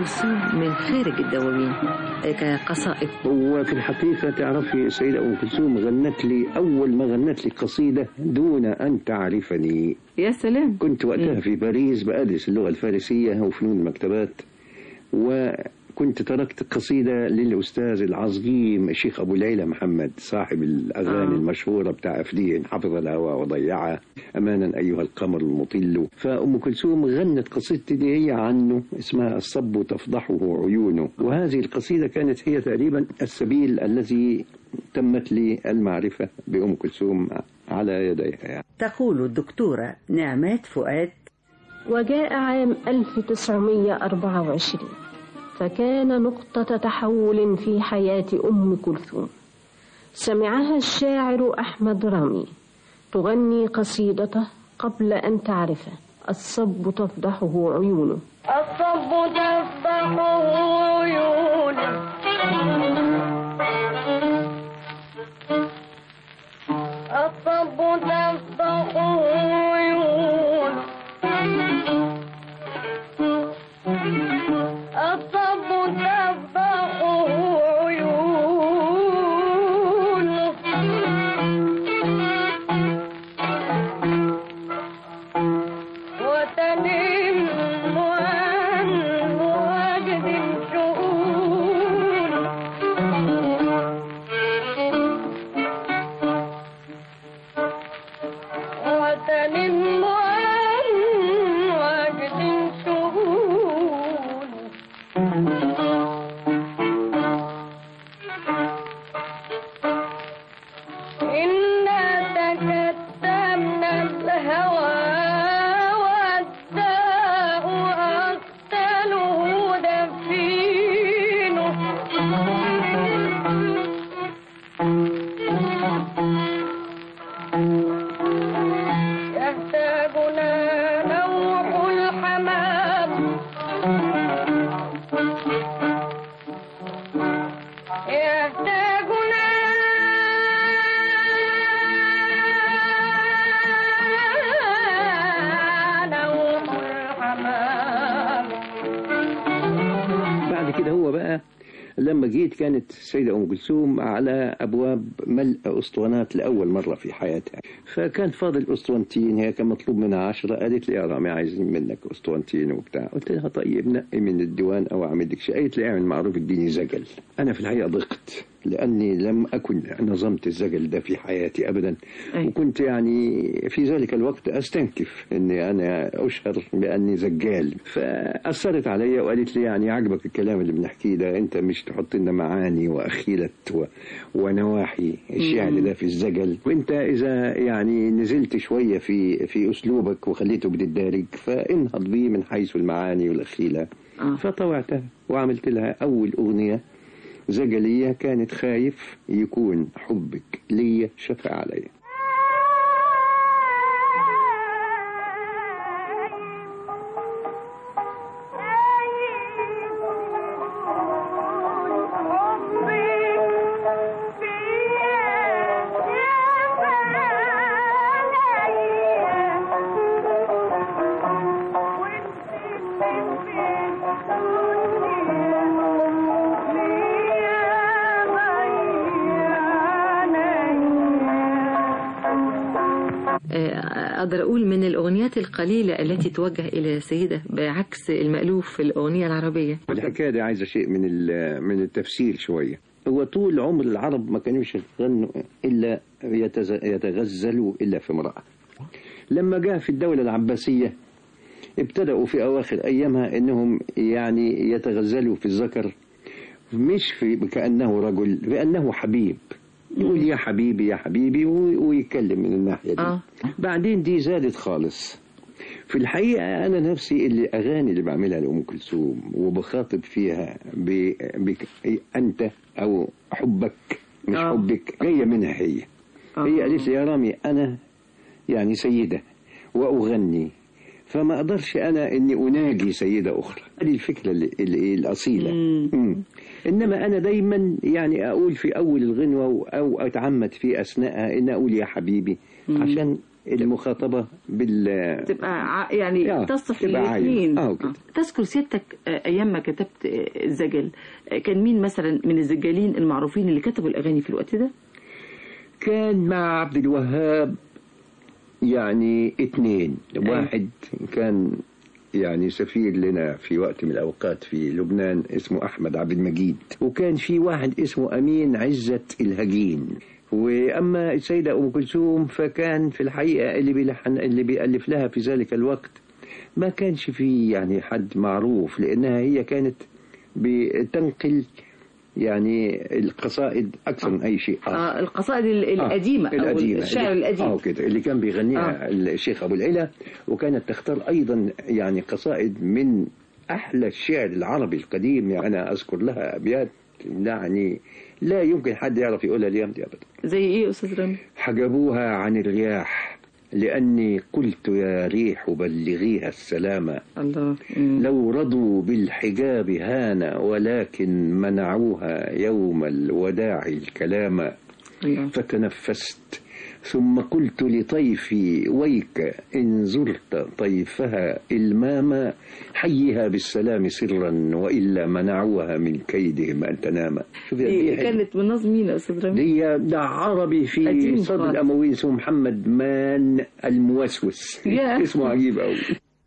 S10: كلثوم من خارج الدواوين آه، كقصائد
S12: وفي الحقيقة تعرفي السيدة أم كلثوم غنت لي أول ما غنت لي قصيدة دون أن تعرفني
S10: يا سلام
S12: كنت وقتها في باريس بأدرس اللغة الفارسية وفنون المكتبات وكنت تركت قصيدة للأستاذ العظيم الشيخ أبو العيلة محمد صاحب الأغاني
S10: آه.
S12: آه. المشهورة بتاع أفدين حفظ الهوى وضيعها أمانا أيها القمر المطل فأم كلثوم غنت قصيدتي دي هي عنه اسمها الصب تفضحه عيونه وهذه القصيدة كانت هي تقريبا السبيل الذي تمت لي المعرفة بأم كلثوم على يديها يعني.
S13: تقول الدكتورة نعمات فؤاد
S14: وجاء عام 1924 فكان نقطة تحول في حياة أم كلثوم سمعها الشاعر أحمد رامي تغني قصيدته قبل أن تعرفه الصب تفضحه عيونه
S7: الصب تفضح عيونه الصب تفضح عيونه الصب تفضح عيونه وتنم عن وجد الشؤون وتنم عن وجد الشؤون إنا تكتمنا الهوى والداء أقتله دفينه يهتاجنا نوح الحمام يهتاجنا نوح الحمام
S12: بعد كده هو بقى لما جيت كانت السيدة أم كلثوم على أبواب ملء أسطوانات لأول مرة في حياتها فكان فاضل أسطوانتين هي كان مطلوب منها عشرة قالت لي يا رامي عايزين منك أسطوانتين وبتاع قلت لها طيب نقي من الديوان أو أعمل لك شيء قالت لي اعمل معروف اديني زجل أنا في الحقيقة ضغط لأني لم أكن نظمت الزجل ده في حياتي أبدا وكنت يعني في ذلك الوقت أستنكف أني أنا أشهر بأني زجال فأثرت عليا وقالت لي يعني عجبك الكلام اللي بنحكيه ده أنت مش تحط لنا معاني وأخيلة و... ونواحي الشعر
S10: مم.
S12: ده في الزجل وأنت إذا يعني نزلت شوية في في أسلوبك وخليته بتدارج فانهض بيه من حيث المعاني والأخيلة فطوعتها وعملت لها أول أغنية زجلية كانت خايف يكون حبك ليا شفع عليا
S10: آه، أقدر أقول من الأغنيات القليلة التي توجه إلى سيدة بعكس المألوف في الأغنية العربية
S12: الحكاية دي عايزة شيء من ال- من التفسير شوية هو طول عمر العرب ما كانوش يغنوا إلا يتز- يتغزلوا إلا في امرأة لما جاء في الدولة العباسية ابتدأوا في أواخر أيامها أنهم يعني يتغزلوا في الذكر مش في كأنه رجل بأنه حبيب يقول يا حبيبي يا حبيبي و- ويتكلم من الناحية دي
S10: آه.
S12: بعدين دي زادت خالص في الحقيقة أنا نفسي اللي أغاني اللي بعملها لأم كلثوم وبخاطب فيها ب... بك... أنت أو حبك مش
S10: آه.
S12: حبك جاية منها هي هي قالت لي يا رامي أنا يعني سيدة وأغني فما أقدرش أنا إني أناجي سيدة أخرى هذه الفكرة اللي... اللي... الأصيلة مم. إنما أنا دايما يعني أقول في أول الغنوة أو أتعمد في أثناءها إن أقول يا حبيبي عشان المخاطبة بال
S15: تبقى ع- يعني
S12: آه،
S15: تصف
S12: تبقى عايم.
S15: الاثنين
S12: آه، كده.
S15: تذكر سيادتك آه، ايام ما كتبت آه، الزجل آه، كان مين مثلا من الزجالين المعروفين اللي كتبوا الاغاني في الوقت ده؟
S12: كان مع عبد الوهاب يعني اتنين واحد كان يعني سفير لنا في وقت من الأوقات في لبنان اسمه أحمد عبد المجيد وكان في واحد اسمه أمين عزة الهجين وأما السيدة أم كلثوم فكان في الحقيقة اللي بيلحن اللي بيألف لها في ذلك الوقت ما كانش في يعني حد معروف لأنها هي كانت بتنقل يعني القصائد أكثر من أي شيء آخر
S15: آه القصائد ال- القديمة أو
S12: القديمة
S15: الشعر
S12: اللي-
S15: القديم
S12: اه كده اللي كان بيغنيها
S15: آه.
S12: الشيخ ابو العلا وكانت تختار ايضا يعني قصائد من احلى الشعر العربي القديم يعني انا اذكر لها ابيات يعني لا يمكن حد يعرف يقولها اليوم دي ابدا
S15: زي ايه يا استاذ رامي؟
S12: حجبوها عن الرياح لأني قلت يا ريح بلغيها السلام
S15: الله
S12: لو رضوا بالحجاب هان ولكن منعوها يوم الوداع الكلام فتنفست ثم قلت لطيفي ويك إن زرت طيفها إلماما حيها بالسلام سرا وإلا منعوها من كيدهم أن تنام شوف
S15: دي
S12: دي حلوة.
S15: كانت من نظم مين يا استاذ رامي؟
S12: دي ده عربي في
S15: قديم
S12: صدر
S15: خالص.
S12: الأمويين اسمه محمد مان الموسوس
S15: ياه.
S12: اسمه عجيب قوي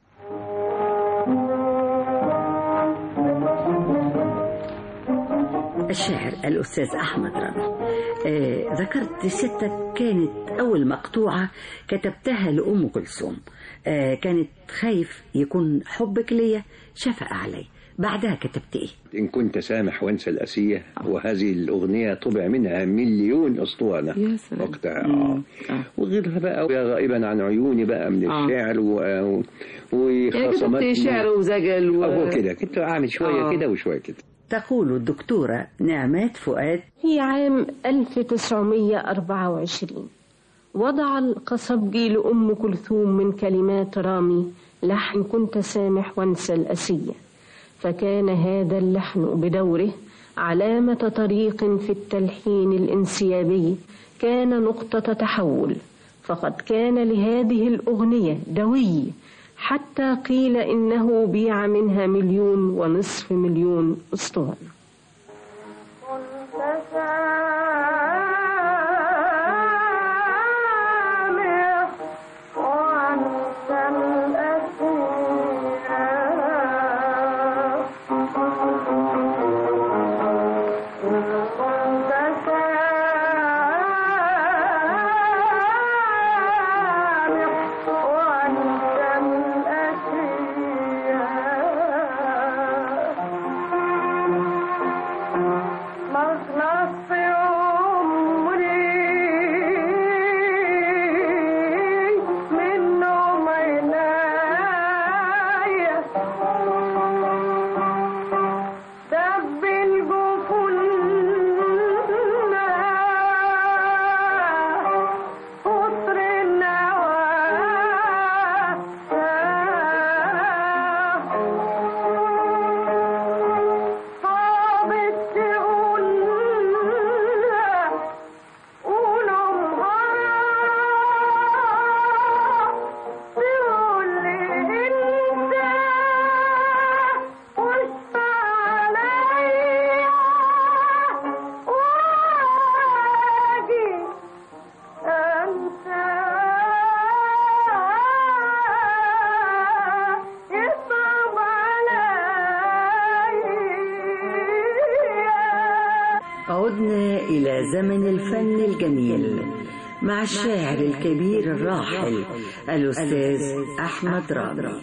S13: الشاعر الأستاذ أحمد رامي آه ذكرت ستك كانت أول مقطوعة كتبتها لأم كلثوم آه كانت خايف يكون حبك ليا شفق علي بعدها كتبت إيه
S12: إن كنت سامح وانسى الأسية وهذه الأغنية طبع منها مليون أسطوانة
S15: يا سلام.
S12: وقتها آه. وغيرها بقى يا غائبا عن عيوني بقى من
S15: آه.
S12: الشعر و... و...
S15: يعني
S12: وخصمتني
S15: كتبت شعر وزجل و...
S12: هو كده كنت أعمل شوية
S14: آه.
S12: كده وشوية كده
S13: تقول الدكتورة نعمات فؤاد
S14: في عام 1924 وضع القصبجي لأم كلثوم من كلمات رامي لحن كنت سامح وانسى الأسية فكان هذا اللحن بدوره علامة طريق في التلحين الانسيابي كان نقطة تحول فقد كان لهذه الأغنية دوي حتى قيل إنه بيع منها مليون ونصف مليون أسطوانة
S7: نص عمري منه معنايا دب الجفن قطر النواسة صابت تقول قولوا تقول لي انت واشفى عليا واجي انت يصعب عليا
S13: عدنا إلى زمن الفن الجميل مع الشاعر الكبير الراحل الأستاذ أحمد رامي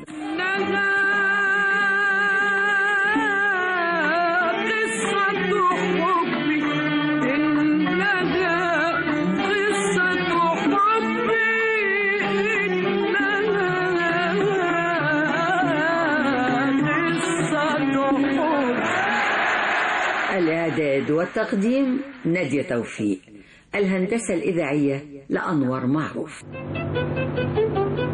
S13: الإعداد والتقديم نادية توفيق الهندسة الإذاعية لأنور معروف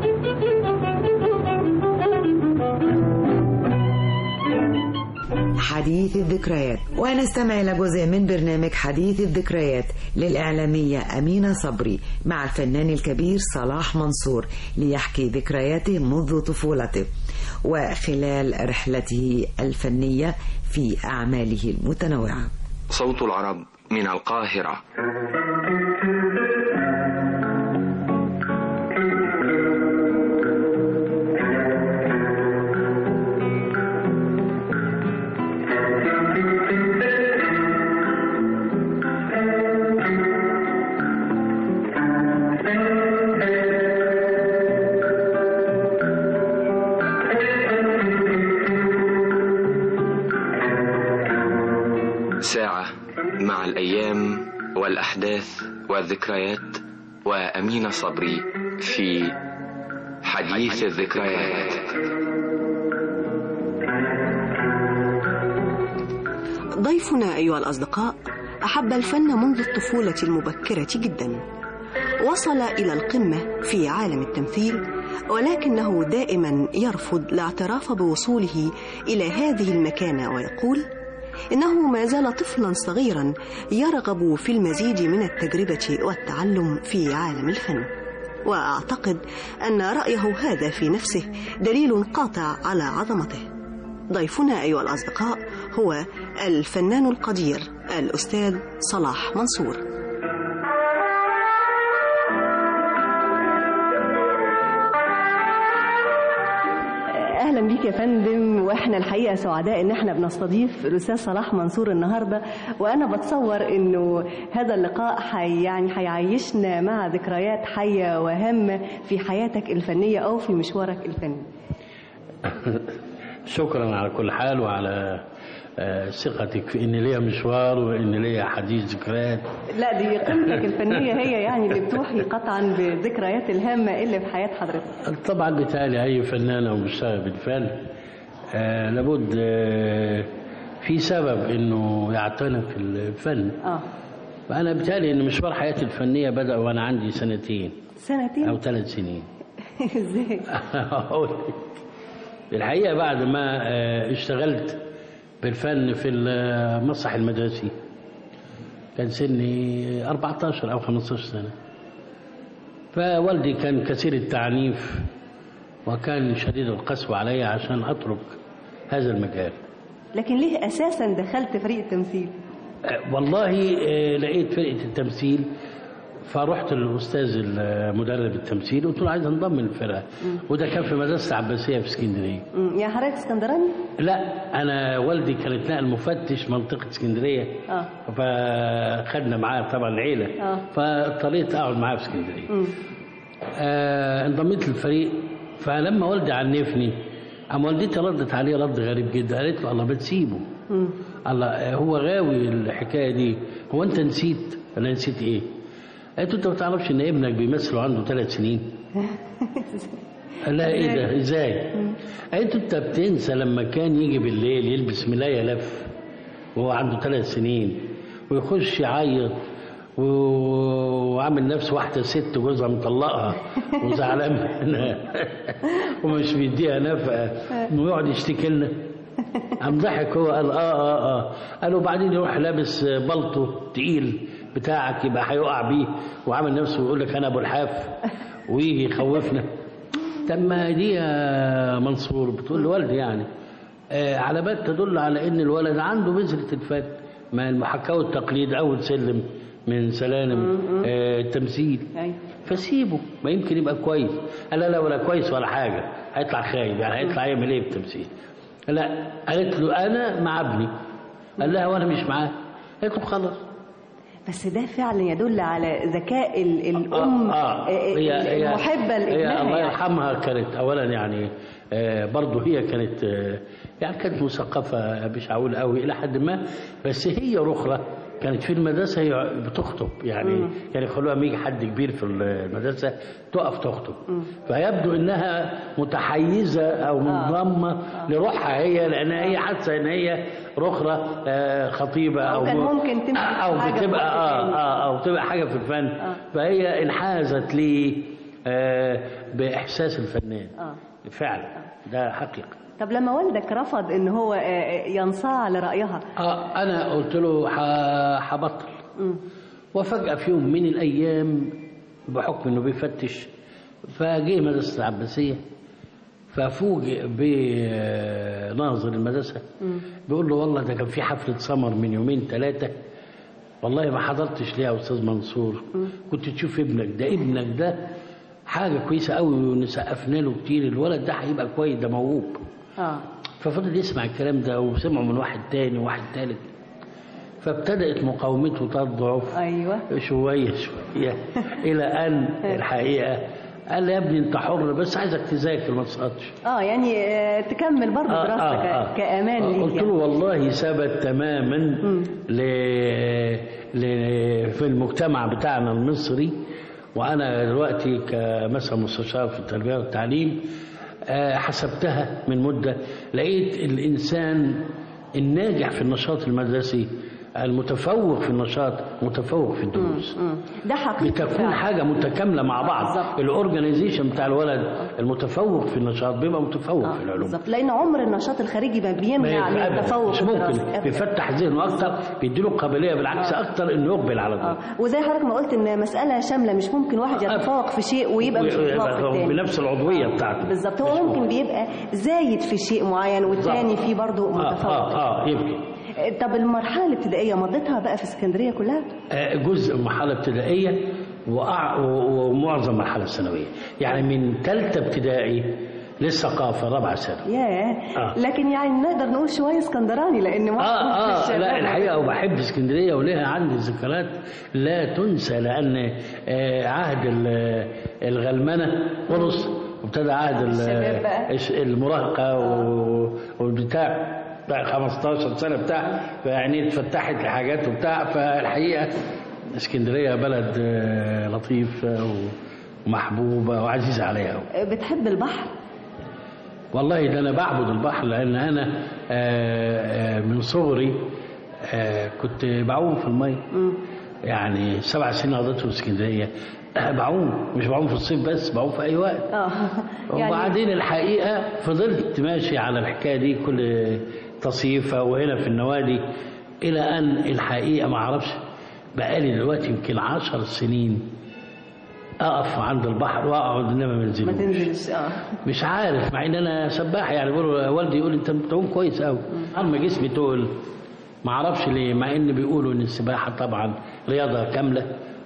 S2: حي حديث الذكريات ونستمع إلى جزء من برنامج حديث الذكريات للإعلامية أمينة صبري مع الفنان الكبير صلاح منصور ليحكي ذكرياته منذ طفولته وخلال رحلته الفنية في أعماله المتنوعة
S16: صوت العرب من القاهرة ساعة مع الأيام والأحداث والذكريات وأمين صبري في حديث الذكريات
S17: ضيفنا أيها الأصدقاء أحب الفن منذ الطفولة المبكرة جدا وصل إلى القمة في عالم التمثيل ولكنه دائما يرفض الاعتراف بوصوله إلى هذه المكانة ويقول إنه ما زال طفلا صغيرا يرغب في المزيد من التجربة والتعلم في عالم الفن وأعتقد أن رأيه هذا في نفسه دليل قاطع على عظمته ضيفنا أيها الأصدقاء هو الفنان القدير الأستاذ صلاح منصور
S18: اهلا بيك يا فندم واحنا الحقيقه سعداء ان احنا بنستضيف الاستاذ صلاح منصور النهارده وانا بتصور انه هذا اللقاء حي يعني هيعيشنا مع ذكريات حيه وهامه في حياتك الفنيه او في مشوارك الفني
S19: شكرا على كل حال وعلى آه، ثقتك في ان ليا مشوار وان ليا حديث ذكريات
S18: لا دي قيمتك الفنيه هي يعني اللي بتوحي قطعا بالذكريات الهامه اللي في حياه حضرتك
S19: طبعا بالتالي اي فنان او مشتغل بالفن آه لابد آه في سبب انه يعتنق في الفن
S18: اه
S19: فانا بالتالي ان مشوار حياتي الفنيه بدا وانا عندي سنتين
S18: سنتين
S19: او ثلاث سنين
S18: ازاي
S19: أقول لك. الحقيقه بعد ما آه، اشتغلت بالفن في المسرح المدرسي كان سني 14 او 15 سنه فوالدي كان كثير التعنيف وكان شديد القسوه علي عشان اترك هذا المجال
S18: لكن ليه اساسا دخلت فريق التمثيل
S19: آه، والله آه، لقيت فرقه التمثيل فرحت للاستاذ المدرب التمثيل قلت له عايز انضم للفرقه وده كان في مدرسه عباسيه في اسكندريه
S18: مم. يا حضرتك اسكندراني
S19: لا انا والدي كان اتنقل مفتش منطقه اسكندريه
S18: اه
S19: فخدنا معاه طبعا العيله
S18: اه
S19: فاضطريت اقعد معاه في اسكندريه
S18: مم.
S19: آه انضميت للفريق فلما والدي عنفني قام والدتي ردت عليه رد غريب جدا قالت له الله بتسيبه
S18: مم.
S19: الله آه، هو غاوي الحكايه دي هو انت نسيت انا نسيت ايه قالت له انت ما تعرفش ان ابنك بيمثل وعنده ثلاث سنين لا ايه ده ازاي قالت له انت بتنسى لما كان يجي بالليل يلبس ملايه لف وهو عنده ثلاث سنين ويخش يعيط و- وعامل نفسه واحدة ست جوزها مطلقها وزعلان منها ومش بيديها نفقة ويقعد يشتكي لنا قام ضحك هو قال اه اه اه قال وبعدين يروح لابس بلطو تقيل بتاعك يبقى هيقع بيه وعامل نفسه يقول لك انا ابو الحاف ويجي يخوفنا طب ما دي يا منصور بتقول لوالدي يعني آه علامات تدل على ان الولد عنده بذرة الفن ما المحاكاة والتقليد اول سلم من سلالم آه التمثيل
S18: أيوة.
S19: فسيبه ما يمكن يبقى كويس قال لا لا ولا كويس ولا حاجة هيطلع خايب يعني هيطلع يعمل ايه بالتمثيل لا قالت له انا مع ابني قال لها وانا مش معاه قالت له خلاص
S18: بس ده فعلا يدل على ذكاء ال- الام
S19: آه
S18: آه،
S19: هي هي
S18: المحبه
S19: هي
S18: لابنها
S19: الله
S18: يعني.
S19: يرحمها كانت اولا يعني آه برضه هي كانت آه يعني كانت مثقفه مش هقول قوي الى حد ما بس هي رخره كانت في المدرسه هي بتخطب يعني
S18: مم.
S19: كان يخلوها لما يجي حد كبير في المدرسه تقف تخطب
S18: مم.
S19: فيبدو انها متحيزه او منضمه لروحها هي لان هي حاسه ان هي رخره آه خطيبه
S18: أو
S19: او
S18: كان ممكن تمسك
S19: او
S18: حاجة في
S19: بتبقى
S18: وقت
S19: اه
S18: تاني.
S19: اه او بتبقى حاجه في الفن
S18: آه.
S19: فهي انحازت لي آه باحساس الفنان
S18: اه
S19: فعلا ده حقيقه
S18: طب لما والدك رفض ان هو آه، ينصاع لرايها
S19: اه انا قلت له ح- هبطل وفجاه في يوم من الايام بحكم انه بيفتش فجه مدرسه العباسيه ففوجئ بناظر المدرسه بيقول له والله ده كان في حفله سمر من يومين ثلاثه والله ما حضرتش ليه يا استاذ منصور كنت تشوف ابنك ده ابنك ده حاجه كويسه قوي ونسقفنا له كتير الولد ده هيبقى كويس ده موهوب
S18: اه
S19: ففضل يسمع الكلام ده وسمعه من واحد تاني وواحد تالت فابتدأت مقاومته تضعف
S18: ايوه
S19: شوية شوية إلى أن الحقيقة قال لي يا ابني أنت حر بس عايزك تذاكر ما تسقطش
S18: اه يعني آه، تكمل برضه
S19: آه،
S18: دراستك
S19: آه، آه.
S18: كامان ليك
S19: قلت له
S18: يعني.
S19: والله ثبت تماما ل... ل... في المجتمع بتاعنا المصري وانا دلوقتي كمثلا مستشار في التربيه والتعليم آه، حسبتها من مده لقيت الانسان الناجح في النشاط المدرسي المتفوق في النشاط متفوق في الدروس
S18: مم. ده حقيقي
S19: بتكون
S18: فعلا.
S19: حاجه متكامله مع بعض الاورجنايزيشن بتاع الولد المتفوق في النشاط بيبقى متفوق في العلوم
S18: بالظبط لان عمر النشاط الخارجي ما بيمنع
S19: ما
S18: عن
S19: يبقى
S18: التفوق
S19: مش
S18: في الدراسة.
S19: ممكن
S18: أبداً.
S19: بيفتح ذهنه اكتر بيديله قابليه بالعكس اكتر انه يقبل على ده
S18: وزي حضرتك ما قلت ان مساله شامله مش ممكن واحد يتفوق في شيء ويبقى مش متفوق في الثاني
S19: بنفس العضويه بتاعته
S18: بالظبط هو ممكن بيبقى زايد في شيء معين والتاني فيه برضه
S19: اه
S18: متفوق
S19: اه اه يمكن
S18: طب المرحله الابتدائيه مضيتها بقى في اسكندريه كلها
S19: آه، جزء من مرحله ابتدائيه وأع- و- ومعظم مرحله ثانويه يعني من ثالثه ابتدائي للثقافه رابعه ثانوي
S18: ياه
S19: آه.
S18: لكن يعني نقدر نقول شويه اسكندراني لان معظم
S19: اه اه
S18: الشباب
S19: لا الحقيقه وبحب اسكندريه ولها عندي ذكريات لا تنسى لان آه، عهد ال- الغلمنه خلص وابتدى عهد ال-
S18: الشباب بقى.
S19: الش- المراهقه و- والبتاع بقى 15 سنه بتاع فيعني اتفتحت لحاجات وبتاع فالحقيقه اسكندريه بلد آه، لطيفه ومحبوبه وعزيزه عليها أوي.
S18: بتحب البحر
S19: والله ده انا بعبد البحر لان انا آه، آه، من صغري آه، كنت بعوم في الميه يعني سبع سنين قضيتهم في اسكندريه آه، بعوم مش بعوم في الصيف بس بعوم في اي وقت
S18: اه
S19: وبعدين الحقيقه فضلت ماشي على الحكايه دي كل تصيفه وهنا في النوادي الى ان الحقيقه ما اعرفش بقالي دلوقتي يمكن عشر سنين اقف عند البحر واقعد انما ما
S18: ما
S19: انزلوش
S18: تنزلش اه
S19: مش عارف مع ان انا سباح يعني بقول والدي يقول انت بتعوم كويس قوي اما جسمي تقل ما اعرفش ليه مع ان بيقولوا ان السباحه طبعا رياضه كامله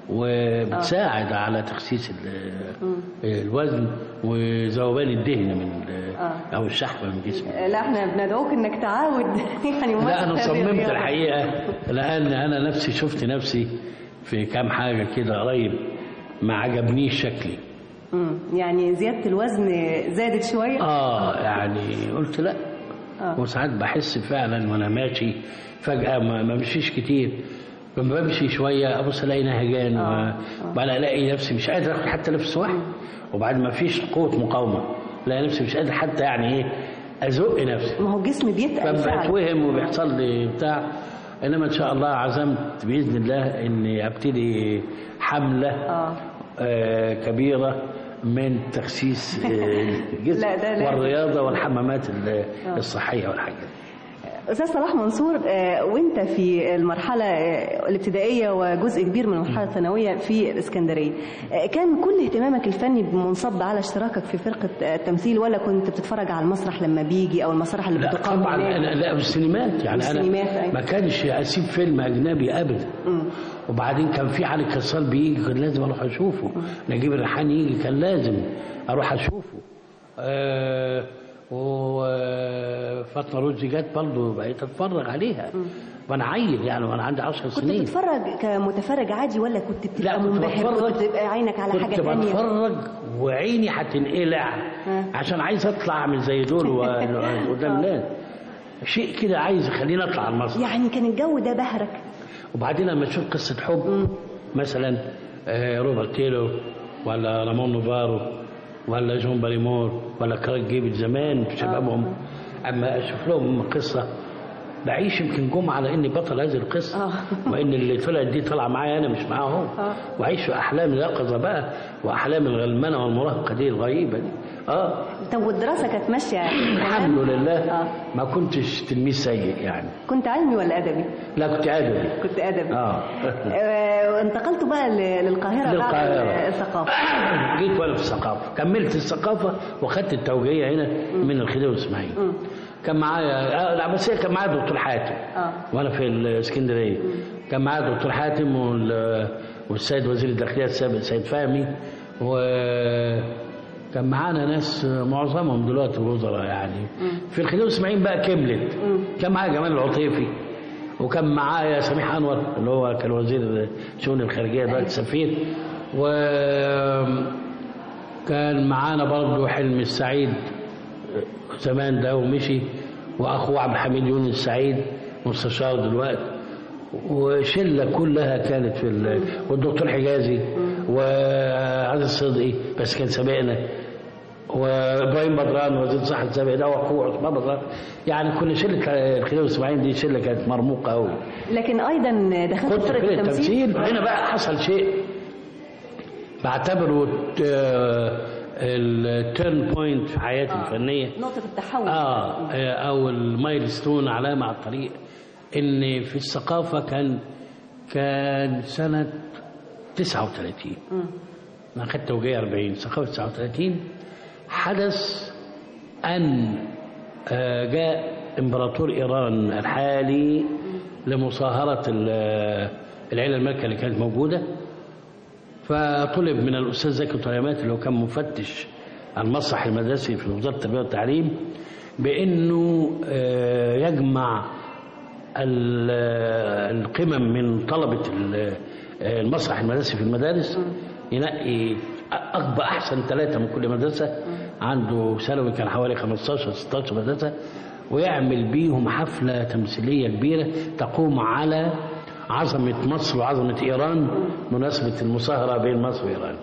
S19: وبتساعد على تخسيس ال- الوزن وذوبان الدهن من ال-
S18: آه.
S19: او الشحم من جسمي
S18: لا احنا بندعوك انك تعاود يعني
S19: لا انا
S18: ممارسة هذه
S19: صممت
S18: الرياضة.
S19: الحقيقه لان انا نفسي شفت نفسي في كام حاجه كده قريب ما عجبنيش شكلي
S18: مم. يعني زياده الوزن زادت شويه
S19: اه يعني قلت لا
S18: آه.
S19: وساعات بحس فعلا وانا ماشي فجأة ما ما بمشيش كتير لما بمشي شوية أبص ألاقي نهجان وبعدين ألاقي نفسي مش قادر آخد حتى نفس واحد وبعد ما فيش قوة مقاومة ألاقي نفسي مش قادر حتى يعني إيه أزق نفسي
S18: ما هو الجسم بيتقل فعلا
S19: فبتوهم وبيحصل لي بتاع إنما إن شاء الله عزمت بإذن الله إني أبتدي حملة آه كبيرة من تخسيس آه، الجسم
S18: لا، ده لازم.
S19: والرياضة والحمامات ال-
S18: آه.
S19: الصحية والحاجات دي.
S18: استاذ صلاح منصور آه، وانت في المرحله آه، الابتدائيه وجزء كبير من المرحله الثانويه في الاسكندريه آه، كان كل اهتمامك الفني منصب على اشتراكك في فرقه آه، التمثيل ولا كنت بتتفرج على المسرح لما بيجي او المسرح اللي
S19: لا
S18: بتقام
S19: طبعا
S18: هناك؟
S19: أنا لا والسينمات يعني
S18: والسينمات،
S19: انا
S18: أيوة.
S19: ما كانش اسيب فيلم اجنبي ابدا وبعدين كان في علي كسال بيجي كان لازم اروح اشوفه نجيب الريحاني يجي كان لازم اروح اشوفه آه وفاطمه رشدي جت برضه بقيت اتفرج عليها وانا عيل يعني وانا عندي 10
S18: كنت
S19: سنين
S18: بتتفرج كمتفرج عادي ولا كنت بتبقى
S19: لا كنت
S18: منبهر
S19: بتفرج
S18: كنت بتبقى عينك على حاجه
S19: كنت
S18: ثانيه
S19: بتفرج وعيني هتنقلع عشان عايز اطلع اعمل زي دول و- قدام الناس شيء كده عايز يخليني اطلع على المسرح
S18: يعني كان الجو ده بهرك
S19: وبعدين لما تشوف قصة حب مثلا آه، روبرت تيلو ولا رامون نوفارو ولا جون باريمور ولا كراك جيبت زمان في شبابهم اما اشوف لهم قصة بعيش يمكن جمعه على اني بطل هذه القصه وان اللي طلعت دي طالعه معايا انا مش معاهم واعيش في احلام اليقظه بقى واحلام الغلمنه والمراهقه دي الغريبه دي اه
S18: طب والدراسه كانت ماشيه
S19: الحمد لله ما كنتش تلميذ سيء يعني
S18: كنت علمي ولا ادبي
S19: لا كنت ادبي
S18: كنت ادبي
S19: اه
S18: آه، وانتقلت بقى ل- للقاهره بعد
S19: للقاهرة.
S18: الثقافه
S19: جيت وانا في الثقافه كملت الثقافه واخدت التوجيهيه هنا من الخديوي والاسماعيلي كان معايا آه، العباسيه كان معايا دكتور حاتم
S18: اه
S19: وانا في الاسكندريه كان معايا دكتور حاتم وال- والسيد وزير الداخليه السابق سيد فهمي وكان معانا ناس معظمهم دلوقتي وزراء يعني في الخديوي والاسماعيلي بقى كملت كان معايا جمال العطيفي وكان معايا سميح انور اللي هو كان وزير شؤون الخارجيه دلوقتي سفير وكان معانا برضه حلمي السعيد زمان ده ومشي واخوه عبد الحميد يونس السعيد مستشار دلوقتي وشله كلها كانت في ال... والدكتور حجازي وعزيز صدقي بس كان سابقنا وابراهيم بدران وزير الصحه السابق ده واخوه عثمان بدران يعني كل شله الخديوي والاسماعيلي دي شله كانت مرموقه قوي
S18: لكن ايضا دخلت
S19: كنت
S18: فرقه
S19: في
S18: التمثيل
S19: التمثيل هنا بقى حصل شيء بعتبره التيرن بوينت في حياتي الفنيه
S18: نقطه التحول
S19: اه او المايلستون علامه على الطريق ان في الثقافه كان كان سنه 39
S18: مم.
S19: انا اخذت توجيه 40 ثقافه 39 حدث ان آه، جاء امبراطور ايران الحالي لمصاهره ال- العيله الملكه اللي كانت موجوده فطلب من الاستاذ زكي طليمات اللي هو كان مفتش المسرح المدرسي في وزاره التربيه والتعليم بانه آه، يجمع ال- القمم من طلبه ال- المسرح المدرسي في المدارس ينقي اكبر احسن ثلاثه من كل مدرسه عنده ثانوي كان حوالي 15 16 مدرسه ويعمل بيهم حفله تمثيليه كبيره تقوم على عظمه مصر وعظمه ايران مناسبه المصاهره بين مصر وايران.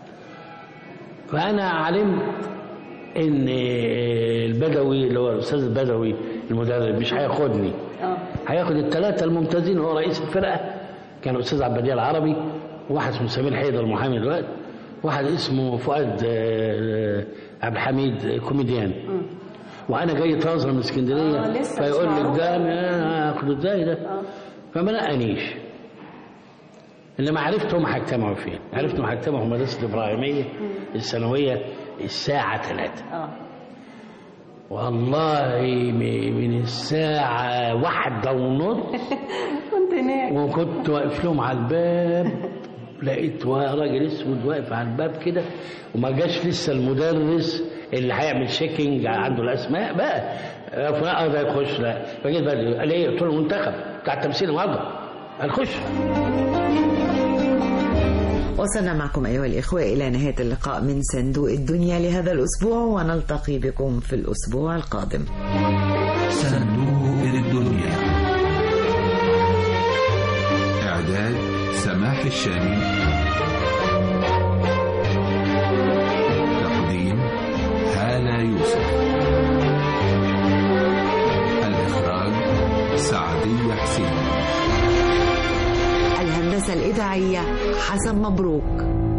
S19: فانا علمت ان البدوي اللي هو الاستاذ البدوي المدرب مش هياخدني
S18: اه
S19: هياخد الثلاثه الممتازين هو رئيس الفرقه كان الاستاذ عبد البديع العربي واحد اسمه سمير حيدر المحامي دلوقتي واحد اسمه فؤاد آه، عبد الحميد كوميديان وانا جاي طازه من اسكندريه
S18: آه، لسه
S19: فيقول
S18: مش
S19: لي
S18: معروف.
S19: ده أنا هاخده ازاي ده فما نقانيش انما عرفت هم هيجتمعوا فين عرفت هم هيجتمعوا في مدرسه الابراهيميه الثانويه الساعه 3
S18: اه
S19: والله م- من الساعة واحدة ونص
S18: كنت هناك
S19: وكنت واقف لهم على الباب لقيت وا- راجل اسود واقف على الباب كده وما جاش لسه المدرس اللي هيعمل شيكينج عنده الاسماء بقى آه، فلان اه ده يخش لا فجيت بدري قال ايه قلت له المنتخب بتاع التمثيل النهارده قال خش
S2: وصلنا معكم أيها الإخوة إلى نهاية اللقاء من صندوق الدنيا لهذا الأسبوع ونلتقي بكم في الأسبوع القادم
S1: صندوق الدنيا إعداد سماح الشامي تقديم هالة يوسف الإخراج سعدية حسين
S2: الهندسة الإذاعية حسن مبروك